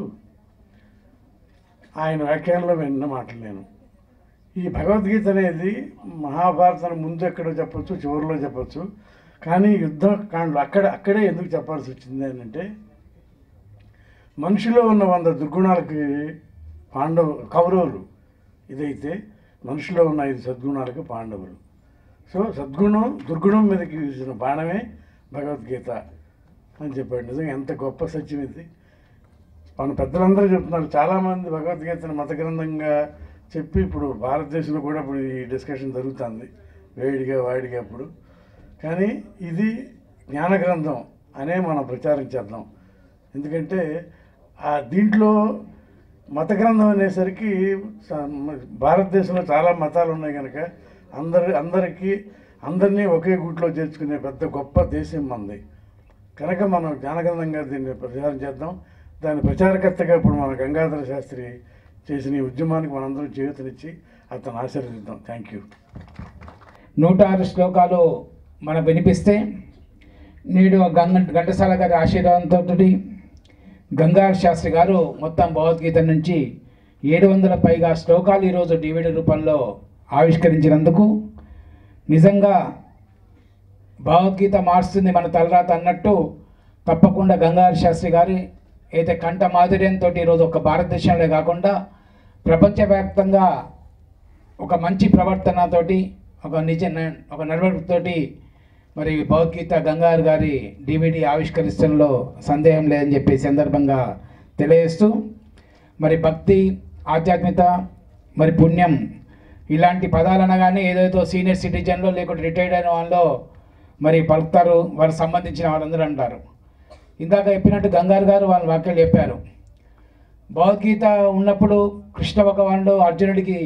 ఆయన వ్యాఖ్యానంలో విన్న మాటలు నేను ఈ భగవద్గీత అనేది మహాభారతం ముందు ఎక్కడో చెప్పొచ్చు చివరిలో చెప్పొచ్చు కానీ యుద్ధ కాండలు అక్కడ అక్కడే ఎందుకు చెప్పాల్సి వచ్చింది అని అంటే మనిషిలో ఉన్న వంద దుర్గుణాలకి పాండవు కౌరవులు ఇదైతే మనిషిలో ఉన్న ఐదు సద్గుణాలకి పాండవులు సో సద్గుణం దుర్గుణం మీదకి వేసిన బాణమే భగవద్గీత అని చెప్పాడు నిజంగా ఎంత గొప్ప సత్యం ఇది మన పెద్దలందరూ చెప్తున్నారు చాలామంది భగవద్గీతను మత గ్రంథంగా చెప్పి ఇప్పుడు భారతదేశంలో కూడా ఇప్పుడు ఈ డిస్కషన్ జరుగుతుంది వేడిగా వాడిగా ఇప్పుడు కానీ ఇది జ్ఞాన గ్రంథం అనే మనం ప్రచారం చేద్దాం ఎందుకంటే ఆ దీంట్లో మత గ్రంథం అనేసరికి స- మ- భారతదేశంలో చాలా మతాలు ఉన్నాయి కనుక అందరి అందరికీ అందరినీ ఒకే గూట్లో చేర్చుకునే పెద్ద గొప్ప దేశం మంది కనుక మనం జ్ఞానగ్రంథంగా దీన్ని ప్రచారం చేద్దాం దాని ప్రచారకర్తగా ఇప్పుడు మన గంగాధర శాస్త్రి చేసిన ఈ ఉద్యమానికి మనందరం చేయూతనిచ్చి అతను ఆశీర్వదిద్దాం థ్యాంక్ యూ
నూట ఆరు శ్లోకాలు మనం వినిపిస్తే నేడు గంగ ఘంటసాల గారి ఆశీర్వాదంతో గంగార శాస్త్రి గారు మొత్తం భగవద్గీత నుంచి ఏడు వందల పైగా శ్లోకాలు ఈరోజు డివిడి రూపంలో ఆవిష్కరించినందుకు నిజంగా భగవద్గీత మారుస్తుంది మన తలరాత అన్నట్టు తప్పకుండా గంగాధర శాస్త్రి గారి అయితే కంఠ మాధుర్యంతో ఈరోజు ఒక భారతదేశంలో కాకుండా ప్రపంచవ్యాప్తంగా ఒక మంచి ప్రవర్తనతోటి ఒక నిజ ఒక నడవడితోటి మరి భగవద్గీత గంగారు గారి డివిడి ఆవిష్కరిస్తంలో సందేహం లేదని చెప్పి ఈ సందర్భంగా తెలియజేస్తూ మరి భక్తి ఆధ్యాత్మికత మరి పుణ్యం ఇలాంటి పదాలు అనగానే ఏదైతే సీనియర్ సిటిజన్లో లేకుంటే రిటైర్డ్ అయిన వాళ్ళు మరి పలుకుతారు వారికి సంబంధించిన వారందరూ అంటారు ఇందాక చెప్పినట్టు గంగారు గారు వాళ్ళ వాక్యాలు చెప్పారు భగవద్గీత ఉన్నప్పుడు కృష్ణ భగవానుడు అర్జునుడికి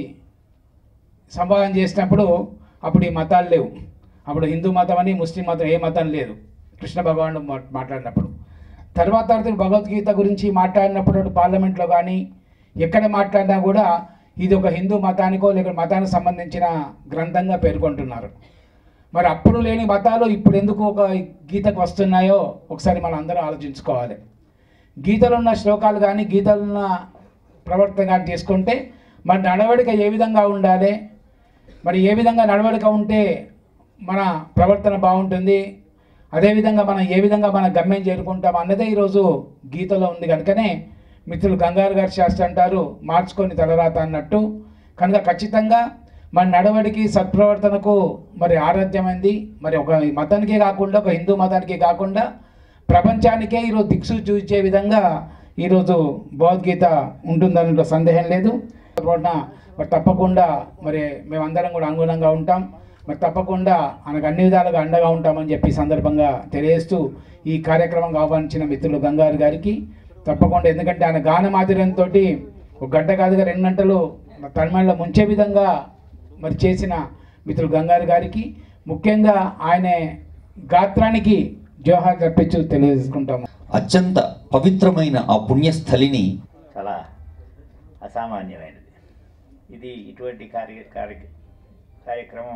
సంవాదం చేసినప్పుడు అప్పుడు ఈ మతాలు లేవు అప్పుడు హిందూ మతం అని ముస్లిం మతం ఏ మతం లేదు కృష్ణ భగవానుడు మా- మాట్లాడినప్పుడు తర్వాత అతను భగవద్గీత గురించి మాట్లాడినప్పుడు అటు పార్లమెంట్లో కానీ ఎక్కడ మాట్లాడినా కూడా ఇది ఒక హిందూ మతానికో లేక మతానికి సంబంధించిన గ్రంథంగా పేర్కొంటున్నారు మరి అప్పుడు లేని మతాలు ఇప్పుడు ఎందుకు ఒక గీతకు వస్తున్నాయో ఒకసారి మనం అందరం ఆలోచించుకోవాలి గీతలో ఉన్న శ్లోకాలు కానీ గీతలో ఉన్న ప్రవర్తన కానీ తీసుకుంటే మన నడవడిక ఏ విధంగా ఉండాలి మరి ఏ విధంగా నడవడిక ఉంటే మన ప్రవర్తన బాగుంటుంది అదేవిధంగా మనం ఏ విధంగా మన గమ్యం చేరుకుంటాం అన్నదే ఈరోజు గీతలో ఉంది కనుకనే మిత్రులు గంగారు గారి శాస్త్రి అంటారు మార్చుకొని తలరాత అన్నట్టు కనుక ఖచ్చితంగా మన నడవడికి సత్ప్రవర్తనకు మరి ఆరాధ్యమైంది మరి ఒక మతానికే కాకుండా ఒక హిందూ మతానికే కాకుండా ప్రపంచానికే ఈరోజు దిక్సు చూచే విధంగా ఈరోజు భగవద్గీత ఉంటుందని సందేహం లేదు తప్పకుండా మరి తప్పకుండా మరి మేమందరం కూడా అనుగుణంగా ఉంటాం మరి తప్పకుండా మనకు అన్ని విధాలుగా అండగా ఉంటామని చెప్పి ఈ సందర్భంగా తెలియజేస్తూ ఈ కార్యక్రమం ఆహ్వానించిన మిత్రులు గంగారు గారికి తప్పకుండా ఎందుకంటే ఆయన గాన మాధుర్యంతో ఒక గంట కాదుగా రెండు గంటలు తన్మయంలో ముంచే విధంగా మరి చేసిన మిత్రులు గంగారు గారికి ముఖ్యంగా ఆయన గాత్రానికి జోహార్ తర్పించు తెలియజేసుకుంటాము
అత్యంత పవిత్రమైన ఆ పుణ్యస్థలిని
చాలా అసామాన్యమైనది ఇది ఇటువంటి కార్య కార్య కార్యక్రమం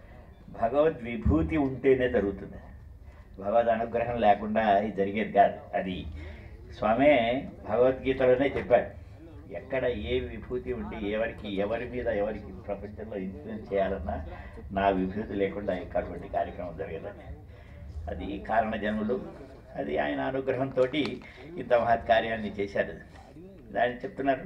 భగవద్ విభూతి ఉంటేనే జరుగుతుంది భగవద్ అనుగ్రహం లేకుండా ఇది జరిగేది కాదు అది స్వామే భగవద్గీతలోనే చెప్పాడు ఎక్కడ ఏ విభూతి ఉండి ఎవరికి ఎవరి మీద ఎవరికి ప్రపంచంలో ఇన్ఫ్లుయెన్స్ చేయాలన్నా నా విభూతి లేకుండా అటువంటి కార్యక్రమం జరగదని అది కారణ జన్ములు అది ఆయన అనుగ్రహంతో ఇంత మహత్ కార్యాన్ని చేశారు దాన్ని చెప్తున్నారు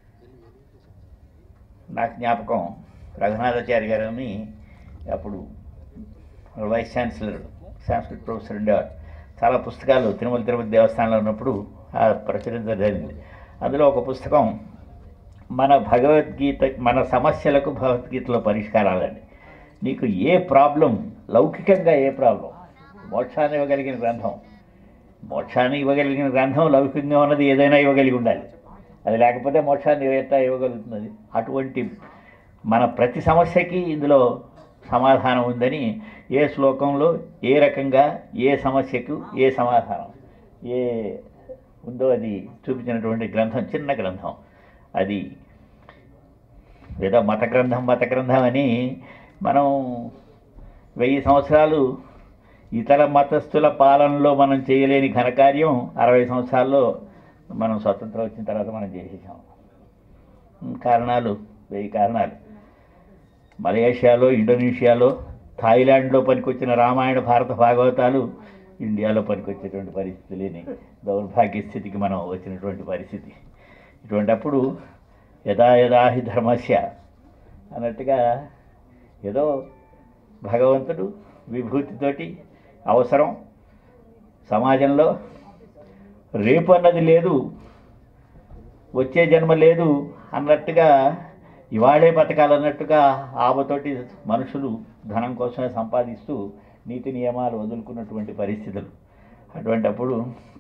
నాకు జ్ఞాపకం రఘునాథాచార్య గారిని అప్పుడు వైస్ ఛాన్సలర్ సాంస్కృతిక ప్రొఫెసర్ ఉండేవారు చాలా పుస్తకాలు తిరుమల తిరుపతి దేవస్థానంలో ఉన్నప్పుడు ఆ ప్రచురించడం జరిగింది అందులో ఒక పుస్తకం మన భగవద్గీత మన సమస్యలకు భగవద్గీతలో పరిష్కారాలండి నీకు ఏ ప్రాబ్లం లౌకికంగా ఏ ప్రాబ్లం మోక్షాన్ని ఇవ్వగలిగిన గ్రంథం మోక్షాన్ని ఇవ్వగలిగిన గ్రంథం లౌకికంగా ఉన్నది ఏదైనా ఇవ్వగలిగి ఉండాలి అది లేకపోతే మోక్షాన్ని ఎట్లా ఇవ్వగలుగుతున్నది అటువంటి మన ప్రతి సమస్యకి ఇందులో సమాధానం ఉందని ఏ శ్లోకంలో ఏ రకంగా ఏ సమస్యకు ఏ సమాధానం ఏ ఉందో అది చూపించినటువంటి గ్రంథం చిన్న గ్రంథం అది ఏదో మత గ్రంథం మత గ్రంథం అని మనం వెయ్యి సంవత్సరాలు ఇతర మతస్థుల పాలనలో మనం చేయలేని ఘనకార్యం అరవై సంవత్సరాల్లో మనం స్వతంత్రం వచ్చిన తర్వాత మనం చేసేసాం కారణాలు వెయ్యి కారణాలు మలేషియాలో ఇండోనేషియాలో థాయిలాండ్లో పనికొచ్చిన రామాయణ భారత భాగవతాలు ఇండియాలో పనికొచ్చేటువంటి పరిస్థితి లేని దౌర్భాగ్య స్థితికి మనం వచ్చినటువంటి పరిస్థితి ఇటువంటప్పుడు యథా యథా హి ధర్మస్య అన్నట్టుగా ఏదో భగవంతుడు విభూతితోటి అవసరం సమాజంలో రేపు అన్నది లేదు వచ్చే జన్మ లేదు అన్నట్టుగా ఇవాళే బతకాలన్నట్టుగా ఆమెతోటి మనుషులు ధనం కోసమే సంపాదిస్తూ నీతి నియమాలు వదులుకున్నటువంటి పరిస్థితులు అటువంటప్పుడు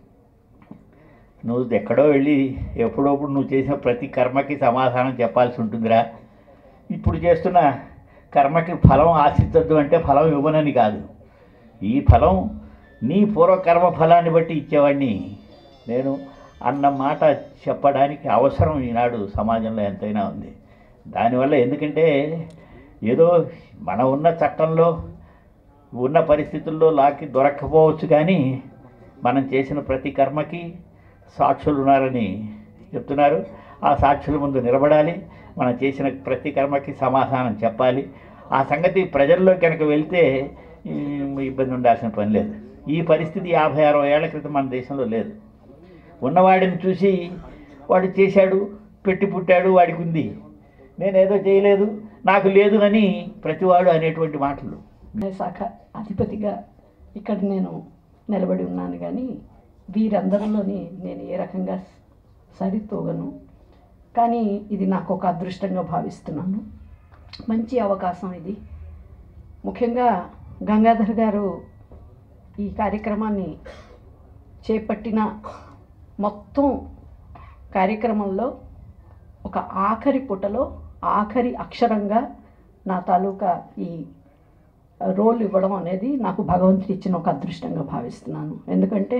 నువ్వు ఎక్కడో వెళ్ళి ఎప్పుడప్పుడు నువ్వు చేసిన ప్రతి కర్మకి సమాధానం చెప్పాల్సి ఉంటుందిరా ఇప్పుడు చేస్తున్న కర్మకి ఫలం ఆశించద్దు అంటే ఫలం ఇవ్వనని కాదు ఈ ఫలం నీ పూర్వకర్మ ఫలాన్ని బట్టి ఇచ్చేవాడిని నేను అన్న మాట చెప్పడానికి అవసరం ఈనాడు సమాజంలో ఎంతైనా ఉంది దానివల్ల ఎందుకంటే ఏదో మన ఉన్న చట్టంలో ఉన్న పరిస్థితుల్లో లాకి దొరక్కపోవచ్చు కానీ మనం చేసిన ప్రతి కర్మకి సాక్షులు ఉన్నారని చెప్తున్నారు ఆ సాక్షుల ముందు నిలబడాలి మనం చేసిన ప్రతి కర్మకి సమాధానం చెప్పాలి ఆ సంగతి ప్రజల్లో కనుక వెళ్తే ఈ, ఇబ్బంది ఉండాల్సిన పని లేదు ఈ పరిస్థితి యాభై అరవై ఏళ్ల క్రితం మన దేశంలో లేదు ఉన్నవాడిని చూసి వాడు చేశాడు పెట్టి పుట్టాడు వాడికి ఉంది నేనేదో చేయలేదు నాకు లేదు అని ప్రతివాడు అనేటువంటి మాటలు
శాఖ అధిపతిగా ఇక్కడ నేను నిలబడి ఉన్నాను కానీ వీరందరిలోని నేను ఏ రకంగా సరితూగను కానీ ఇది నాకు ఒక అదృష్టంగా భావిస్తున్నాను మంచి అవకాశం ఇది ముఖ్యంగా గంగాధర్ గారు ఈ కార్యక్రమాన్ని చేపట్టిన మొత్తం కార్యక్రమంలో ఒక ఆఖరి పుటలో ఆఖరి అక్షరంగా నా తాలూకా ఈ రోల్ ఇవ్వడం అనేది నాకు భగవంతుడు ఇచ్చిన ఒక అదృష్టంగా భావిస్తున్నాను ఎందుకంటే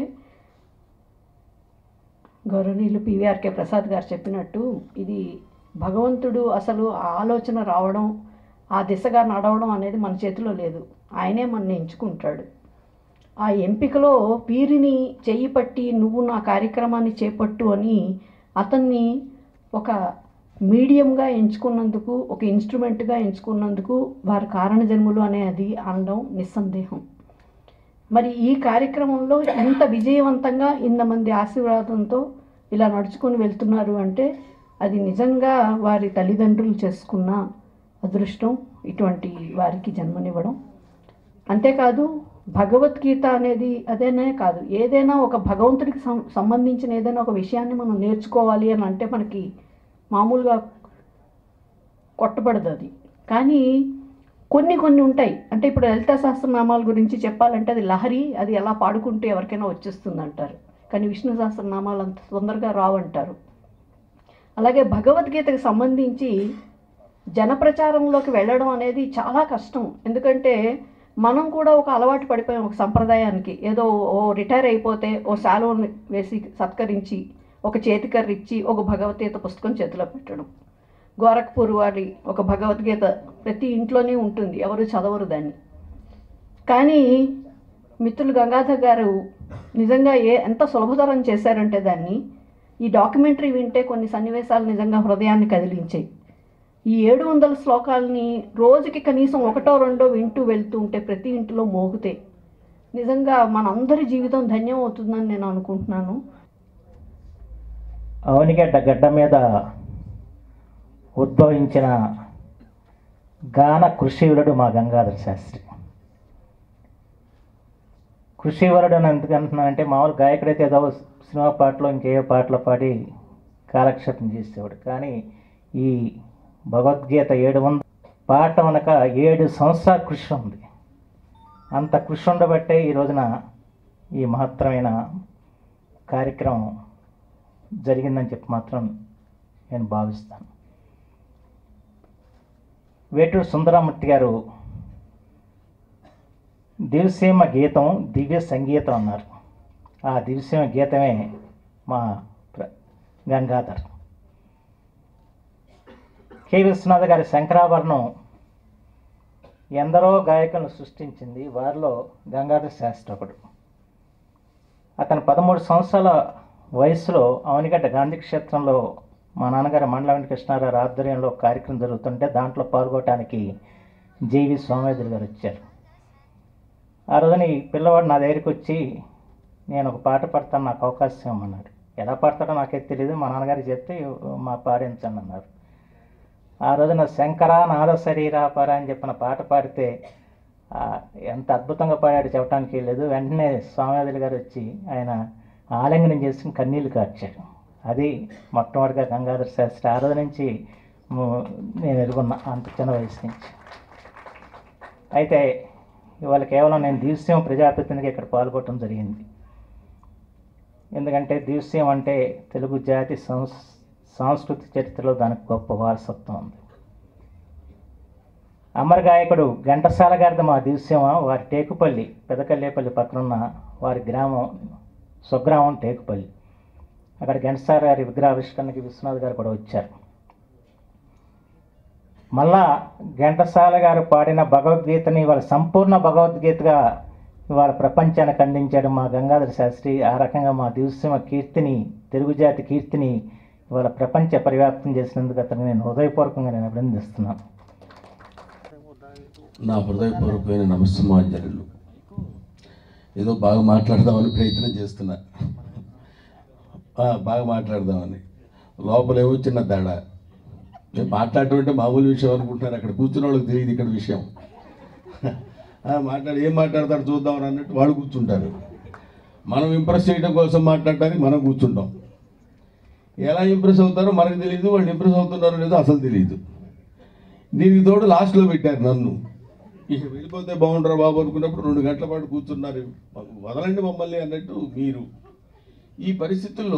గౌరవనీయులు పివిఆర్కే ప్రసాద్ గారు చెప్పినట్టు ఇది భగవంతుడు అసలు ఆ ఆలోచన రావడం ఆ దిశగా నడవడం అనేది మన చేతిలో లేదు ఆయనే మన ఎంచుకుంటాడు ఆ ఎంపికలో వీరిని చెయ్యి పట్టి నువ్వు నా కార్యక్రమాన్ని చేపట్టు అని అతన్ని ఒక మీడియంగా ఎంచుకున్నందుకు ఒక ఇన్స్ట్రుమెంట్గా ఎంచుకున్నందుకు వారి కారణ జన్ములు అనేది అనడం నిస్సందేహం మరి ఈ కార్యక్రమంలో ఇంత విజయవంతంగా ఇంతమంది ఆశీర్వాదంతో ఇలా నడుచుకొని వెళ్తున్నారు అంటే అది నిజంగా వారి తల్లిదండ్రులు చేసుకున్న అదృష్టం ఇటువంటి వారికి జన్మనివ్వడం అంతేకాదు భగవద్గీత అనేది అదేనే కాదు ఏదైనా ఒక భగవంతుడికి సం సంబంధించిన ఏదైనా ఒక విషయాన్ని మనం నేర్చుకోవాలి అని అంటే మనకి మామూలుగా కొట్టబడదు అది కానీ కొన్ని కొన్ని ఉంటాయి అంటే ఇప్పుడు లలిత సహస్రనామాల గురించి చెప్పాలంటే అది లహరి అది ఎలా పాడుకుంటే ఎవరికైనా వచ్చేస్తుంది అంటారు కానీ విష్ణు సహస్రనామాలు అంత తొందరగా రావంటారు అలాగే భగవద్గీతకు సంబంధించి జనప్రచారంలోకి వెళ్ళడం అనేది చాలా కష్టం ఎందుకంటే మనం కూడా ఒక అలవాటు పడిపోయాం ఒక సంప్రదాయానికి ఏదో ఓ రిటైర్ అయిపోతే ఓ శాలువన్ వేసి సత్కరించి ఒక చేతికర్ర ఇచ్చి ఒక భగవద్గీత పుస్తకం చేతిలో పెట్టడం గోరఖ్పూర్ వారి ఒక భగవద్గీత ప్రతి ఇంట్లోనే ఉంటుంది ఎవరు చదవరు దాన్ని కానీ మిత్రులు గంగాధర్ గారు నిజంగా ఏ ఎంత సులభతరం చేశారంటే దాన్ని ఈ డాక్యుమెంటరీ వింటే కొన్ని సన్నివేశాలు నిజంగా హృదయాన్ని కదిలించాయి ఈ ఏడు వందల శ్లోకాలని రోజుకి కనీసం ఒకటో రెండో వింటూ వెళ్తూ ఉంటే ప్రతి ఇంటిలో మోగుతాయి నిజంగా మనందరి జీవితం ధన్యం అవుతుందని నేను అనుకుంటున్నాను
అవనిగడ్డ గడ్డ మీద ఉద్భవించిన గాన కృషివరుడు మా గంగాధర శాస్త్రి కృషివరుడు అని ఎందుకు అంటున్నానంటే మామూలు గాయకుడైతే ఏదో సినిమా పాటలో ఇంకేవో పాటలు పాడి కాలక్షేపం చేసేవాడు కానీ ఈ భగవద్గీత ఏడు వంద పాట వెనక ఏడు సంవత్సరాల కృషి ఉంది అంత కృషి ఉండబట్టే ఈ రోజున ఈ మహత్తరమైన కార్యక్రమం జరిగిందని చెప్పి మాత్రం నేను భావిస్తాను వేటూరు సుందరమూర్తి గారు దివ్యసీమ గీతం దివ్య సంగీతం అన్నారు ఆ దివ్యసీమ గీతమే మా ప్ర- గంగాధర్ కె విశ్వనాథ్ గారి శంకరాభరణం ఎందరో గాయకులను సృష్టించింది వారిలో గంగాధర్ శాస్త్రి ఒకడు అతను పదమూడు సంవత్సరాల వయసులో అవనిగడ్డ గాంధీ క్షేత్రంలో మా నాన్నగారు మండల వెంకటకృష్ణారావు ఆధ్వర్యంలో ఒక కార్యక్రమం జరుగుతుంటే దాంట్లో పాల్గొనడానికి జేవి సోమేశ్వరి గారు వచ్చారు ఆ రోజున ఈ పిల్లవాడు నా దగ్గరికి వచ్చి నేను ఒక పాట పాడతాను నాకు అవకాశం ఇవ్వమన్నాడు ఎలా పాడతాడో నాకైతే తెలియదు మా నాన్నగారికి చెప్తే మా పాడించండి అన్నారు ఆ రోజున శంకర నాద శరీరా పర అని చెప్పిన పాట పాడితే ఆ, ఎంత అద్భుతంగా పాడాడు చెప్పడానికి లేదు వెంటనే స్వామివాదులు గారు వచ్చి ఆయన ఆలింగనం చేసుకుని కన్నీళ్లు కార్చాడు అది మొట్టమొదటిగా గంగాధర శాస్త్రి ఆ రోజు నుంచి ము- నేను ఎరుగున్నా అంత చిన్న వయసు నుంచి అయితే ఇవాళ కేవలం నేను దివ్యసీమ ప్రజాప్రతినిధిగా ఇక్కడ పాల్గొనడం జరిగింది ఎందుకంటే దివ్యసీమ అంటే తెలుగు జాతి సంస్ సాంస్కృతిక చరిత్రలో దానికి గొప్ప వారసత్వం ఉంది అమర గాయకుడు ఘంటసాల గారిది మా దివ్యసీమ వారి టేకుపల్లి పెదకల్లేపల్లి పక్కనున్న వారి గ్రామం స్వగ్రామం టేకుపల్లి అక్కడ ఘంటసాల గారి విగ్రహావిష్కరణకి విశ్వనాథ్ గారు కూడా వచ్చారు మళ్ళా ఘంటసాల గారు పాడిన భగవద్గీతని ఇవాళ సంపూర్ణ భగవద్గీతగా ఇవాళ ప్రపంచానికి అందించాడు మా గంగాధర శాస్త్రి ఆ రకంగా మా దివసీమ కీర్తిని తెలుగు జాతి కీర్తిని ఇవాళ ప్రపంచ పరివ్యాప్తం చేసినందుకు అతను నేను హృదయపూర్వకంగా నేను అభినందిస్తున్నాను
నా హృదయపూర్వకమైన నమస్సుమాంజలు ఏదో బాగా మాట్లాడదామని ప్రయత్నం చేస్తున్నా ఆ, బాగా మాట్లాడదామని లోపలేమో చిన్న తేడా నేను మాట్లాడటం అంటే మామూలు విషయం అనుకుంటున్నారు అక్కడ కూర్చున్న వాళ్ళకి తెలియదు ఇక్కడ విషయం ఆ, మాట్లాడి ఏం మాట్లాడతాడు చూద్దామని అన్నట్టు వాళ్ళు కూర్చుంటారు మనం ఇంప్రెస్ చేయడం కోసం మాట్లాడటానికి మనం కూర్చుంటాం ఎలా ఇంప్రెస్ అవుతారో మనకు తెలియదు వాళ్ళు ఇంప్రెస్ అవుతున్నారో లేదో అసలు తెలియదు దీనికి తోడు లాస్ట్లో పెట్టారు నన్ను ఇక వెళ్ళిపోతే బాగుండరా బాబు అనుకున్నప్పుడు రెండు గంటల పాటు కూర్చున్నారు వదలండి మమ్మల్ని అన్నట్టు మీరు ఈ పరిస్థితుల్లో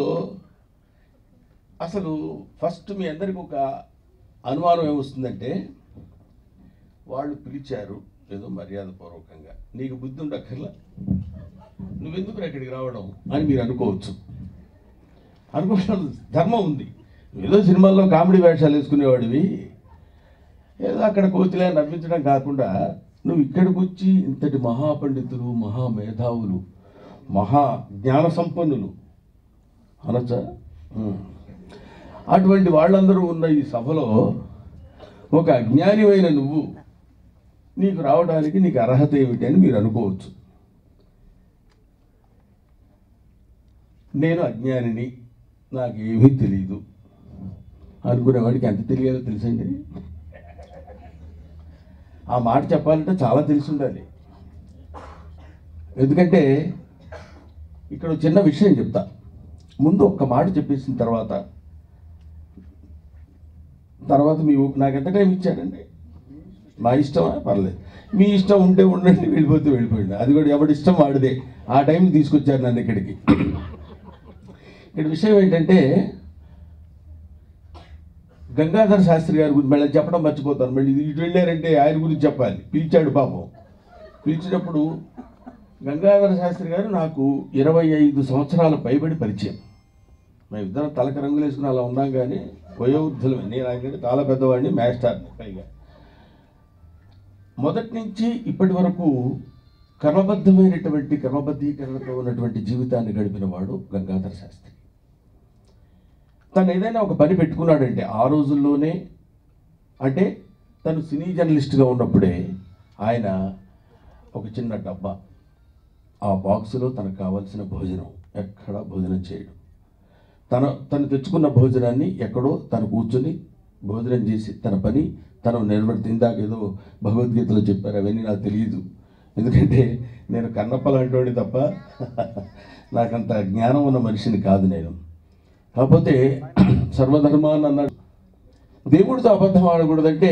అసలు ఫస్ట్ మీ అందరికి ఒక అనుమానం ఏమొస్తుందంటే వాళ్ళు పిలిచారు ఏదో మర్యాదపూర్వకంగా నీకు బుద్ధి ఉండక్కర్లా నువ్వెందుకు ఇక్కడికి రావడం అని మీరు అనుకోవచ్చు అనుకోవడం ధర్మం ఉంది ఏదో సినిమాల్లో కామెడీ వేషాలు వేసుకునేవాడివి ఏదో అక్కడ కోతిలే నవ్వించడం కాకుండా నువ్వు ఇక్కడికి వచ్చి ఇంతటి మహాపండితులు మహామేధావులు మహా జ్ఞాన సంపన్నులు అనొచ్చా ఉం. అటువంటి వాళ్ళందరూ ఉన్న ఈ సభలో ఒక అజ్ఞానివైన నువ్వు నీకు రావడానికి నీకు అర్హత ఏమిటి అని మీరు అనుకోవచ్చు నేను అజ్ఞానిని నాకు ఏమీ తెలియదు అనుకునేవాడికి ఎంత తెలియాలో తెలుసండి ఆ మాట చెప్పాలంటే చాలా తెలిసి ఉండాలి ఎందుకంటే ఇక్కడ ఒక చిన్న విషయం చెప్తా ముందు ఒక్క మాట చెప్పేసిన తర్వాత తర్వాత మీ నాకు ఎంత టైం ఇచ్చారండి మా ఇష్టమా పర్లేదు మీ ఇష్టం ఉంటే ఉండండి వెళ్ళిపోతే వెళ్ళిపోయింది అది కూడా ఎవడి ఇష్టం వాడిదే ఆ టైంకి తీసుకొచ్చారు నన్ను ఇక్కడికి ఇక్కడ విషయం ఏంటంటే గంగాధర శాస్త్రి గారి గురించి మళ్ళీ చెప్పడం మర్చిపోతాను మళ్ళీ ఇటు వెళ్ళారంటే ఆయన గురించి చెప్పాలి పిలిచాడు పాపం పిలిచినప్పుడు గంగాధర శాస్త్రి గారు నాకు ఇరవై ఐదు సంవత్సరాల పైబడి పరిచయం మేము ఇద్దరం తలక రంగులు వేసుకుని అలా ఉన్నాం కానీ వయోవృద్ధులమే నేను ఆయన చాలా పెద్దవాడిని మాస్టర్ని పైగా మొదటి నుంచి ఇప్పటి వరకు క్రమబద్ధమైనటువంటి క్రమబద్ధీకరణతో ఉన్నటువంటి జీవితాన్ని గడిపిన వాడు గంగాధర శాస్త్రి తను ఏదైనా ఒక పని పెట్టుకున్నాడంటే ఆ రోజుల్లోనే అంటే తను సినీ జర్నలిస్ట్గా ఉన్నప్పుడే ఆయన ఒక చిన్న డబ్బా ఆ బాక్సులో తనకు కావాల్సిన భోజనం ఎక్కడ భోజనం చేయడు తన తను తెచ్చుకున్న భోజనాన్ని ఎక్కడో తను కూర్చొని భోజనం చేసి తన పని తను నిర్వర్తి ఇందాక ఏదో భగవద్గీతలో చెప్పారు అవన్నీ నాకు తెలియదు ఎందుకంటే నేను కన్నప్ప లాంటి తప్ప నాకంత జ్ఞానం ఉన్న మనిషిని కాదు నేను కాకపోతే సర్వధర్మాన్ని అన్నాడు దేవుడితో అబద్ధం ఆడకూడదంటే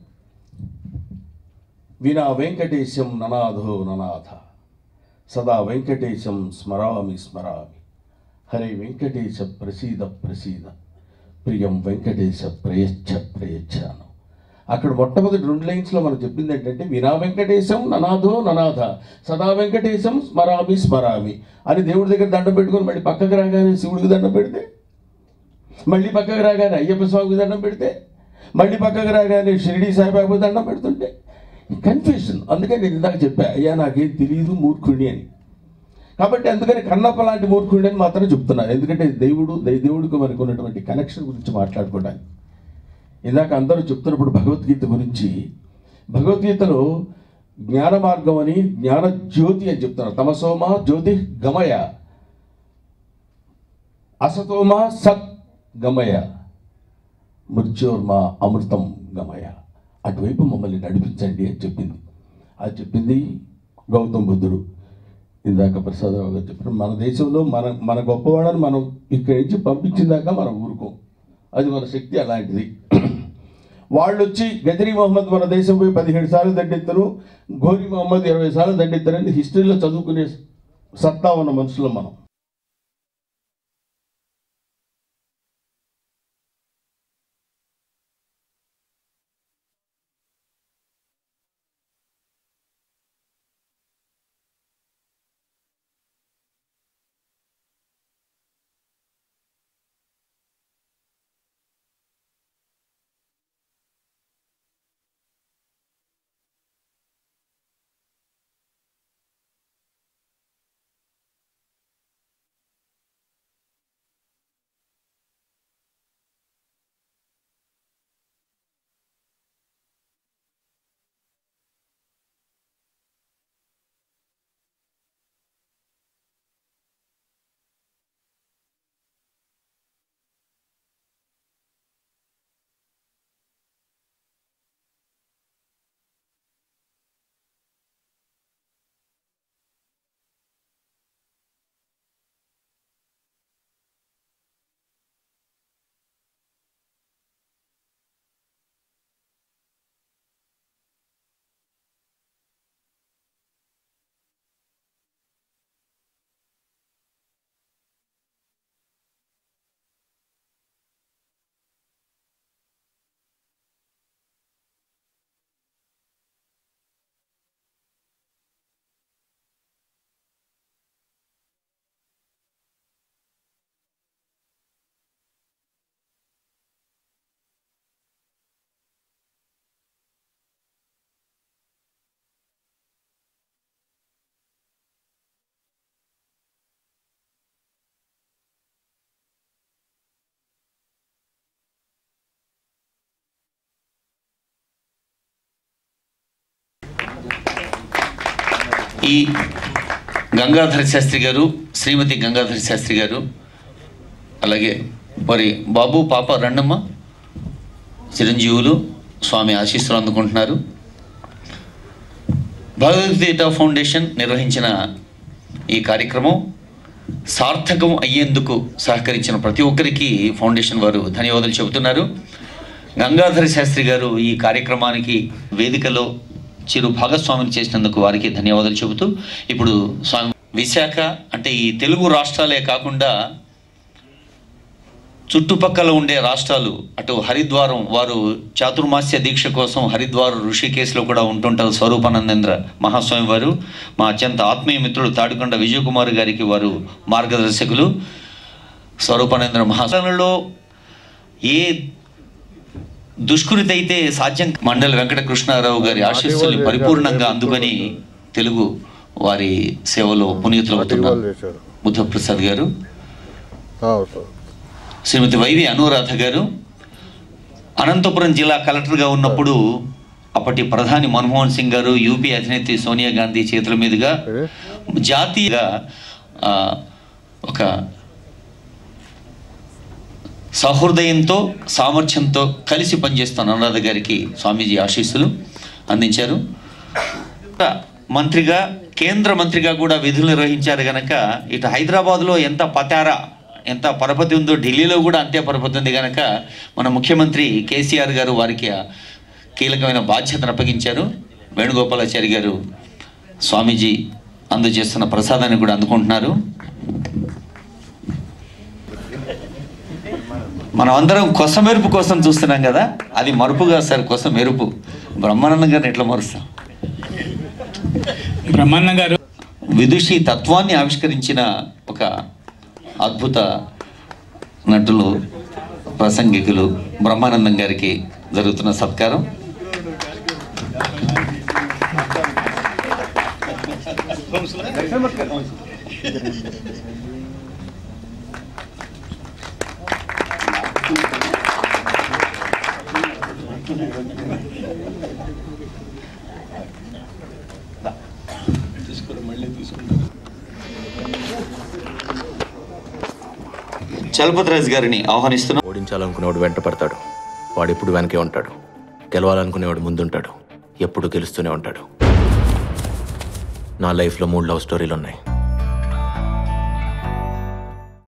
వినా వెంకటేశం ననాథో ననాథ సదా వెంకటేశం స్మరామి స్మరామి హరే వెంకటేశ ప్రసీద ప్రసీద ప్రియం వెంకటేశ ప్రయచ్ఛ ప్రయచ్ఛాను అక్కడ మొట్టమొదటి రెండు లైన్స్లో మనం చెప్పింది ఏంటంటే వినా వెంకటేశం ననాథో ననాథ సదా వెంకటేశం స్మరామి స్మరామి అని దేవుడి దగ్గర దండం పెట్టుకొని మళ్ళీ పక్కకు రాగానే శివుడికి దండం పెడితే మళ్ళీ పక్కకు రాగానే అయ్యప్ప స్వామికి దండం పెడితే మళ్ళీ పక్కకు రాగానే షిరిడి సాయిబాబు దండం పెడుతుంటే కన్ఫ్యూషన్ అందుకే నేను ఇందాక చెప్పా అయ్యా నాకేం తెలియదు మూర్ఖుడిని అని కాబట్టి అందుకని కన్నప్ప లాంటి మూర్ఖుడిని అని మాత్రం చెప్తున్నా ఎందుకంటే దేవుడు దై- దేవుడికి మనకు ఉన్నటువంటి కనెక్షన్ గురించి మాట్లాడుకోవడానికి ఇందాక అందరూ చెప్తున్నప్పుడు భగవద్గీత గురించి భగవద్గీతలో జ్ఞాన మార్గం అని జ్ఞాన జ్యోతి అని చెప్తున్నారు తమసోమ జ్యోతి గమయ అసతోమ సత్ గమయ మృత్యోర్మ అమృతం గమయ అటువైపు మమ్మల్ని నడిపించండి అని చెప్పింది అది చెప్పింది గౌతమ్ బుద్ధుడు ఇందాక ప్రసాదరావు గారు చెప్పిన మన దేశంలో మన మన గొప్పవాడని మనం ఇక్కడి నుంచి పంపించిందాక మనం ఊరుకోం అది మన శక్తి అలాంటిది వాళ్ళు వచ్చి గజరీ మొహమ్మద్ మన దేశం పోయి పదిహేడు సార్లు దండెత్తరు ఘోరీ మొహమ్మద్ ఇరవై సార్లు దండెత్తరని హిస్టరీలో చదువుకునే సత్తా ఉన్న మనుషులు మనం
ఈ గంగాధర శాస్త్రి గారు శ్రీమతి గంగాధర శాస్త్రి గారు అలాగే మరి బాబు పాప రండమ్మ చిరంజీవులు స్వామి ఆశీస్సులు అందుకుంటున్నారు భగవద్గీత ఫౌండేషన్ నిర్వహించిన ఈ కార్యక్రమం సార్థకం అయ్యేందుకు సహకరించిన ప్రతి ఒక్కరికి ఫౌండేషన్ వారు ధన్యవాదాలు చెబుతున్నారు గంగాధర శాస్త్రి గారు ఈ కార్యక్రమానికి వేదికలో చిరు భాగస్వామిని చేసినందుకు వారికి ధన్యవాదాలు చెబుతూ ఇప్పుడు స్వామి విశాఖ అంటే ఈ తెలుగు రాష్ట్రాలే కాకుండా చుట్టుపక్కల ఉండే రాష్ట్రాలు అటు హరిద్వారం వారు చాతుర్మాస్య దీక్ష కోసం హరిద్వార్ ఋషికేశ్లో కూడా ఉంటుంటారు స్వరూపానందేంద్ర మహాస్వామి వారు మా అత్యంత ఆత్మీయ మిత్రుడు తాడికొండ విజయకుమార్ గారికి వారు మార్గదర్శకులు స్వరూపానందేంద్ర మహాస్వామిలో ఏ దుష్కృతి అయితే సాధ్యం మండలి వెంకటకృష్ణారావు గారి ఆశీస్సుల్ని పరిపూర్ణంగా అందుకొని తెలుగు వారి సేవలో పునీతులు అవుతున్నారు బుద్ధప్రసాద్ గారు శ్రీమతి వైవి అనురాధ గారు అనంతపురం జిల్లా కలెక్టర్గా ఉన్నప్పుడు అప్పటి ప్రధాని మన్మోహన్ సింగ్ గారు యూపీ అధినేత్రి సోనియా గాంధీ చేతుల మీదుగా జాతీయ ఆ, ఒక సహృదయంతో సామర్థ్యంతో కలిసి పనిచేస్తున్న అనురాధ గారికి స్వామీజీ ఆశీస్సులు అందించారు మంత్రిగా కేంద్ర మంత్రిగా కూడా విధులు నిర్వహించారు గనక ఇటు హైదరాబాద్లో ఎంత పతారా ఎంత పరపతి ఉందో ఢిల్లీలో కూడా అంతే పరపతి ఉంది గనక మన ముఖ్యమంత్రి కేసీఆర్ గారు వారికి ఆ కీలకమైన బాధ్యతను అప్పగించారు వేణుగోపాలాచారి గారు స్వామీజీ అందజేస్తున్న ప్రసాదాన్ని కూడా అందుకుంటున్నారు మనం అందరం కొస మెరుపు కోసం చూస్తున్నాం కదా అది మరుపుగా సార్ కొస మెరుపు బ్రహ్మానందం గారిని ఎట్లా మరుస్తాం
బ్రహ్మానందం గారు
విదుషి తత్వాన్ని ఆవిష్కరించిన ఒక అద్భుత నటులు ప్రసంగికులు బ్రహ్మానందం గారికి జరుగుతున్న సత్కారం చలపతిరాజు గారిని ఆహ్వానిస్తున్నాం
ఓడించాలనుకునేవాడు వెంట పడతాడు వాడు ఎప్పుడు వెనకే ఉంటాడు గెలవాలనుకునేవాడు ముందుంటాడు ఎప్పుడు గెలుస్తూనే ఉంటాడు నా లైఫ్లో మూడు లవ్ స్టోరీలు ఉన్నాయి